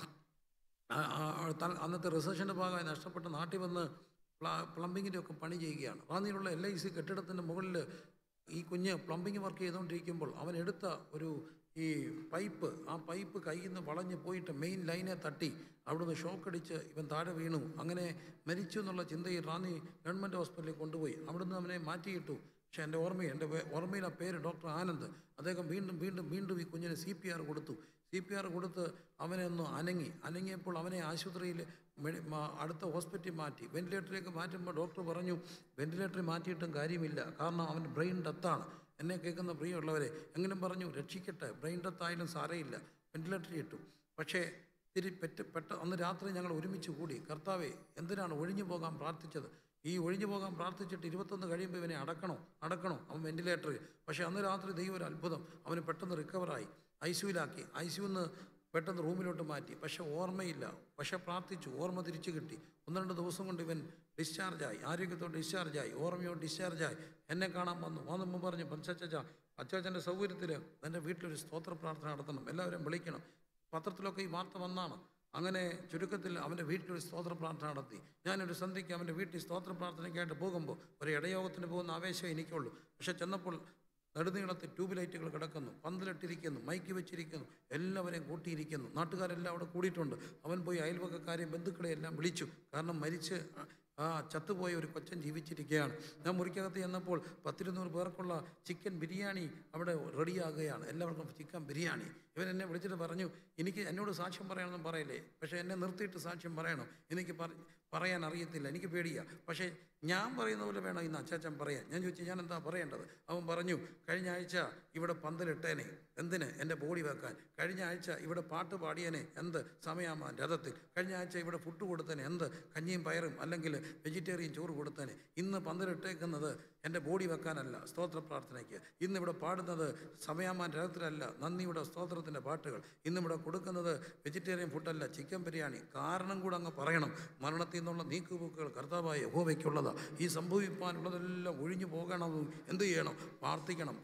ആ, ആ, ത- അന്നത്തെ റിസർച്ചിൻ്റെ ഭാഗമായി നഷ്ടപ്പെട്ട് നാട്ടിൽ വന്ന് പ്ല പ്ലംബിങ്ങിൻ്റെ ഒക്കെ പണി ചെയ്യുകയാണ് റാന്നിയിലുള്ള എൽ ഐ സി കെട്ടിടത്തിൻ്റെ മുകളിൽ ഈ കുഞ്ഞ് പ്ലംബിങ് വർക്ക് ചെയ്തുകൊണ്ടിരിക്കുമ്പോൾ അവൻ എടുത്ത ഒരു ഈ പൈപ്പ് ആ പൈപ്പ് കയ്യിൽ നിന്ന് വളഞ്ഞ് പോയിട്ട് മെയിൻ ലൈനെ തട്ടി അവിടുന്ന് ഷോക്ക് അടിച്ച് ഇവൻ താഴെ വീണു അങ്ങനെ മരിച്ചു എന്നുള്ള ചിന്തയിൽ റാന്നി ഗവൺമെൻറ് ഹോസ്പിറ്റലിൽ കൊണ്ടുപോയി അവിടുന്ന് അവനെ മാറ്റിയിട്ടു പക്ഷേ എൻ്റെ ഓർമ്മയിൽ എൻ്റെ പേ- ഓർമ്മയിൽ ആ പേര് ഡോക്ടർ ആനന്ദ് അദ്ദേഹം വീണ്ടും വീണ്ടും വീണ്ടും ഈ കുഞ്ഞിന് സി പി ആർ കൊടുത്തു സി പി ആർ കൊടുത്ത് അവനെ ഒന്ന് അനങ്ങി അനങ്ങിയപ്പോൾ അവനെ ആശുപത്രിയിൽ മെഡി മാ- അടുത്ത ഹോസ്പിറ്റലിൽ മാറ്റി വെന്റിലേറ്ററിലേക്ക് മാറ്റുമ്പോൾ ഡോക്ടർ പറഞ്ഞു വെന്റിലേറ്ററിൽ മാറ്റിയിട്ടും കാര്യമില്ല കാരണം അവൻ ബ്രെയിൻ ഡെത്താണ് എന്നെ കേൾക്കുന്ന പ്രിയമുള്ളവരെ എങ്കിലും പറഞ്ഞു രക്ഷിക്കട്ടെ ബ്രെയിൻ ഡെത്ത് ആയാലും സാരയില്ല വെന്റിലേറ്ററിൽ ഇട്ടു പക്ഷേ തിരി പെറ്റ് പെട്ട അന്ന് രാത്രി ഞങ്ങൾ ഒരുമിച്ച് കൂടി കർത്താവെ എന്തിനാണ് ഒഴിഞ്ഞു പോകാൻ പ്രാർത്ഥിച്ചത് ഈ ഒഴിഞ്ഞു പോകാൻ പ്രാർത്ഥിച്ചിട്ട് ഇരുപത്തൊന്ന് കഴിയുമ്പോൾ ഇവനെ അടക്കണോ അടക്കണോ അവൻ വെന്റിലേറ്ററിൽ പക്ഷേ അന്ന് രാത്രി ദൈവം ഒരു അത്ഭുതം അവന് പെട്ടെന്ന് റിക്കവറായി ഐ സിയുലാക്കി ഐ സിയുന്ന് പെട്ടെന്ന് റൂമിലോട്ട് മാറ്റി പക്ഷെ ഓർമ്മയില്ല പക്ഷെ പ്രാർത്ഥിച്ചു ഓർമ്മ തിരിച്ചു കിട്ടി ഒന്ന് രണ്ട് ദിവസം കൊണ്ട് ഇവൻ ഡിസ്ചാർജായി ആരോഗ്യത്തോട് ഡിസ്ചാർജായി ഓർമ്മയോട് ഡിസ്ചാർജായി എന്നെ കാണാൻ വന്നു വന്നപ്പോൾ പറഞ്ഞു പഞ്ചച്ച അച്ചാച്ചൻ്റെ സൗകര്യത്തിൽ എൻ്റെ വീട്ടിലൊരു സ്തോത്ര പ്രാർത്ഥന നടത്തണം എല്ലാവരും വിളിക്കണം പത്രത്തിലൊക്കെ ഈ വാർത്ത വന്നാണ് അങ്ങനെ ചുരുക്കത്തിൽ അവൻ്റെ വീട്ടിലൊരു സ്തോത്ര പ്രാർത്ഥന നടത്തി ഞാനൊരു സന്ധ്യയ്ക്ക് അവൻ്റെ വീട്ടിൽ സ്തോത്ര പ്രാർത്ഥനയ്ക്കായിട്ട് പോകുമ്പോൾ ഒരു ഇടയോഗത്തിന് പോകുന്ന ആവേശം എനിക്കുള്ളൂ പക്ഷെ ചെന്നപ്പോൾ നെടുനീളത്തിൽ ട്യൂബ് ലൈറ്റുകൾ കിടക്കുന്നു പന്തലിട്ടിരിക്കുന്നു മൈക്ക് വെച്ചിരിക്കുന്നു എല്ലാവരെയും കൂട്ടിയിരിക്കുന്നു നാട്ടുകാരെല്ലാം അവിടെ കൂടിയിട്ടുണ്ട് അവൻ പോയി അയൽവക്കക്കാരെയും ബന്ധുക്കളെ എല്ലാം വിളിച്ചു കാരണം മരിച്ച് ആ ചത്തുപോയ ഒരു കൊച്ചൻ ജീവിച്ചിരിക്കുകയാണ് ഞാൻ മുറിക്കകത്ത് ചെന്നപ്പോൾ പത്തിരുന്നൂറ് പേർക്കുള്ള ചിക്കൻ ബിരിയാണി അവിടെ റെഡിയാകുകയാണ് എല്ലാവർക്കും ചിക്കൻ ബിരിയാണി ഇവൻ എന്നെ വിളിച്ചിട്ട് പറഞ്ഞു എനിക്ക് എന്നോട് സാക്ഷ്യം പറയണമെന്നും പറയില്ലേ പക്ഷേ എന്നെ നിർത്തിയിട്ട് സാക്ഷ്യം പറയണം എനിക്ക് പറ പറയാൻ അറിയത്തില്ല എനിക്ക് പേടിയാ പക്ഷേ ഞാൻ പറയുന്ന പോലെ വേണം ഇന്ന് അച്ചാച്ചൻ പറയാൻ ഞാൻ ചോദിച്ചു ഞാൻ എന്താ പറയേണ്ടത് അവൻ പറഞ്ഞു കഴിഞ്ഞ ആഴ്ച ഇവിടെ പന്തലിട്ടേനെ എന്തിന് എൻ്റെ ബോഡി വെക്കാൻ കഴിഞ്ഞ ആഴ്ച ഇവിടെ പാട്ട് പാടിയനെ എന്ത് സമയാമാൻ രഥത്തിൽ കഴിഞ്ഞ ആഴ്ച ഇവിടെ ഫുഡ് കൊടുത്തേനെ എന്ത് കഞ്ഞിയും പയറും അല്ലെങ്കിൽ വെജിറ്റേറിയൻ ചോറ് കൊടുത്തേനെ ഇന്ന് പന്തലിട്ടേക്കുന്നത് എൻ്റെ ബോഡി വെക്കാനല്ല സ്തോത്ര പ്രാർത്ഥനയ്ക്ക് ഇന്ന് ഇവിടെ പാടുന്നത് സമയാമാൻ രഥത്തിലല്ല നന്ദിയുടെ സ്തോത്രത്തിൻ്റെ പാട്ടുകൾ ഇന്നിവിടെ കൊടുക്കുന്നത് വെജിറ്റേറിയൻ ഫുഡല്ല ചിക്കൻ ബിരിയാണി കാരണം കൂടെ അങ്ങ് പറയണം മരണത്തിൽ നിന്നുള്ള നീക്കുപോക്കുകൾ കർത്താവായ യഹോവയ്ക്കുള്ളതാണ് ഈ സംഭവിപ്പാനുള്ളതെല്ലാം ഒഴിഞ്ഞു പോകണമെന്നും എന്ത് ചെയ്യണം പ്രാർത്ഥിക്കണം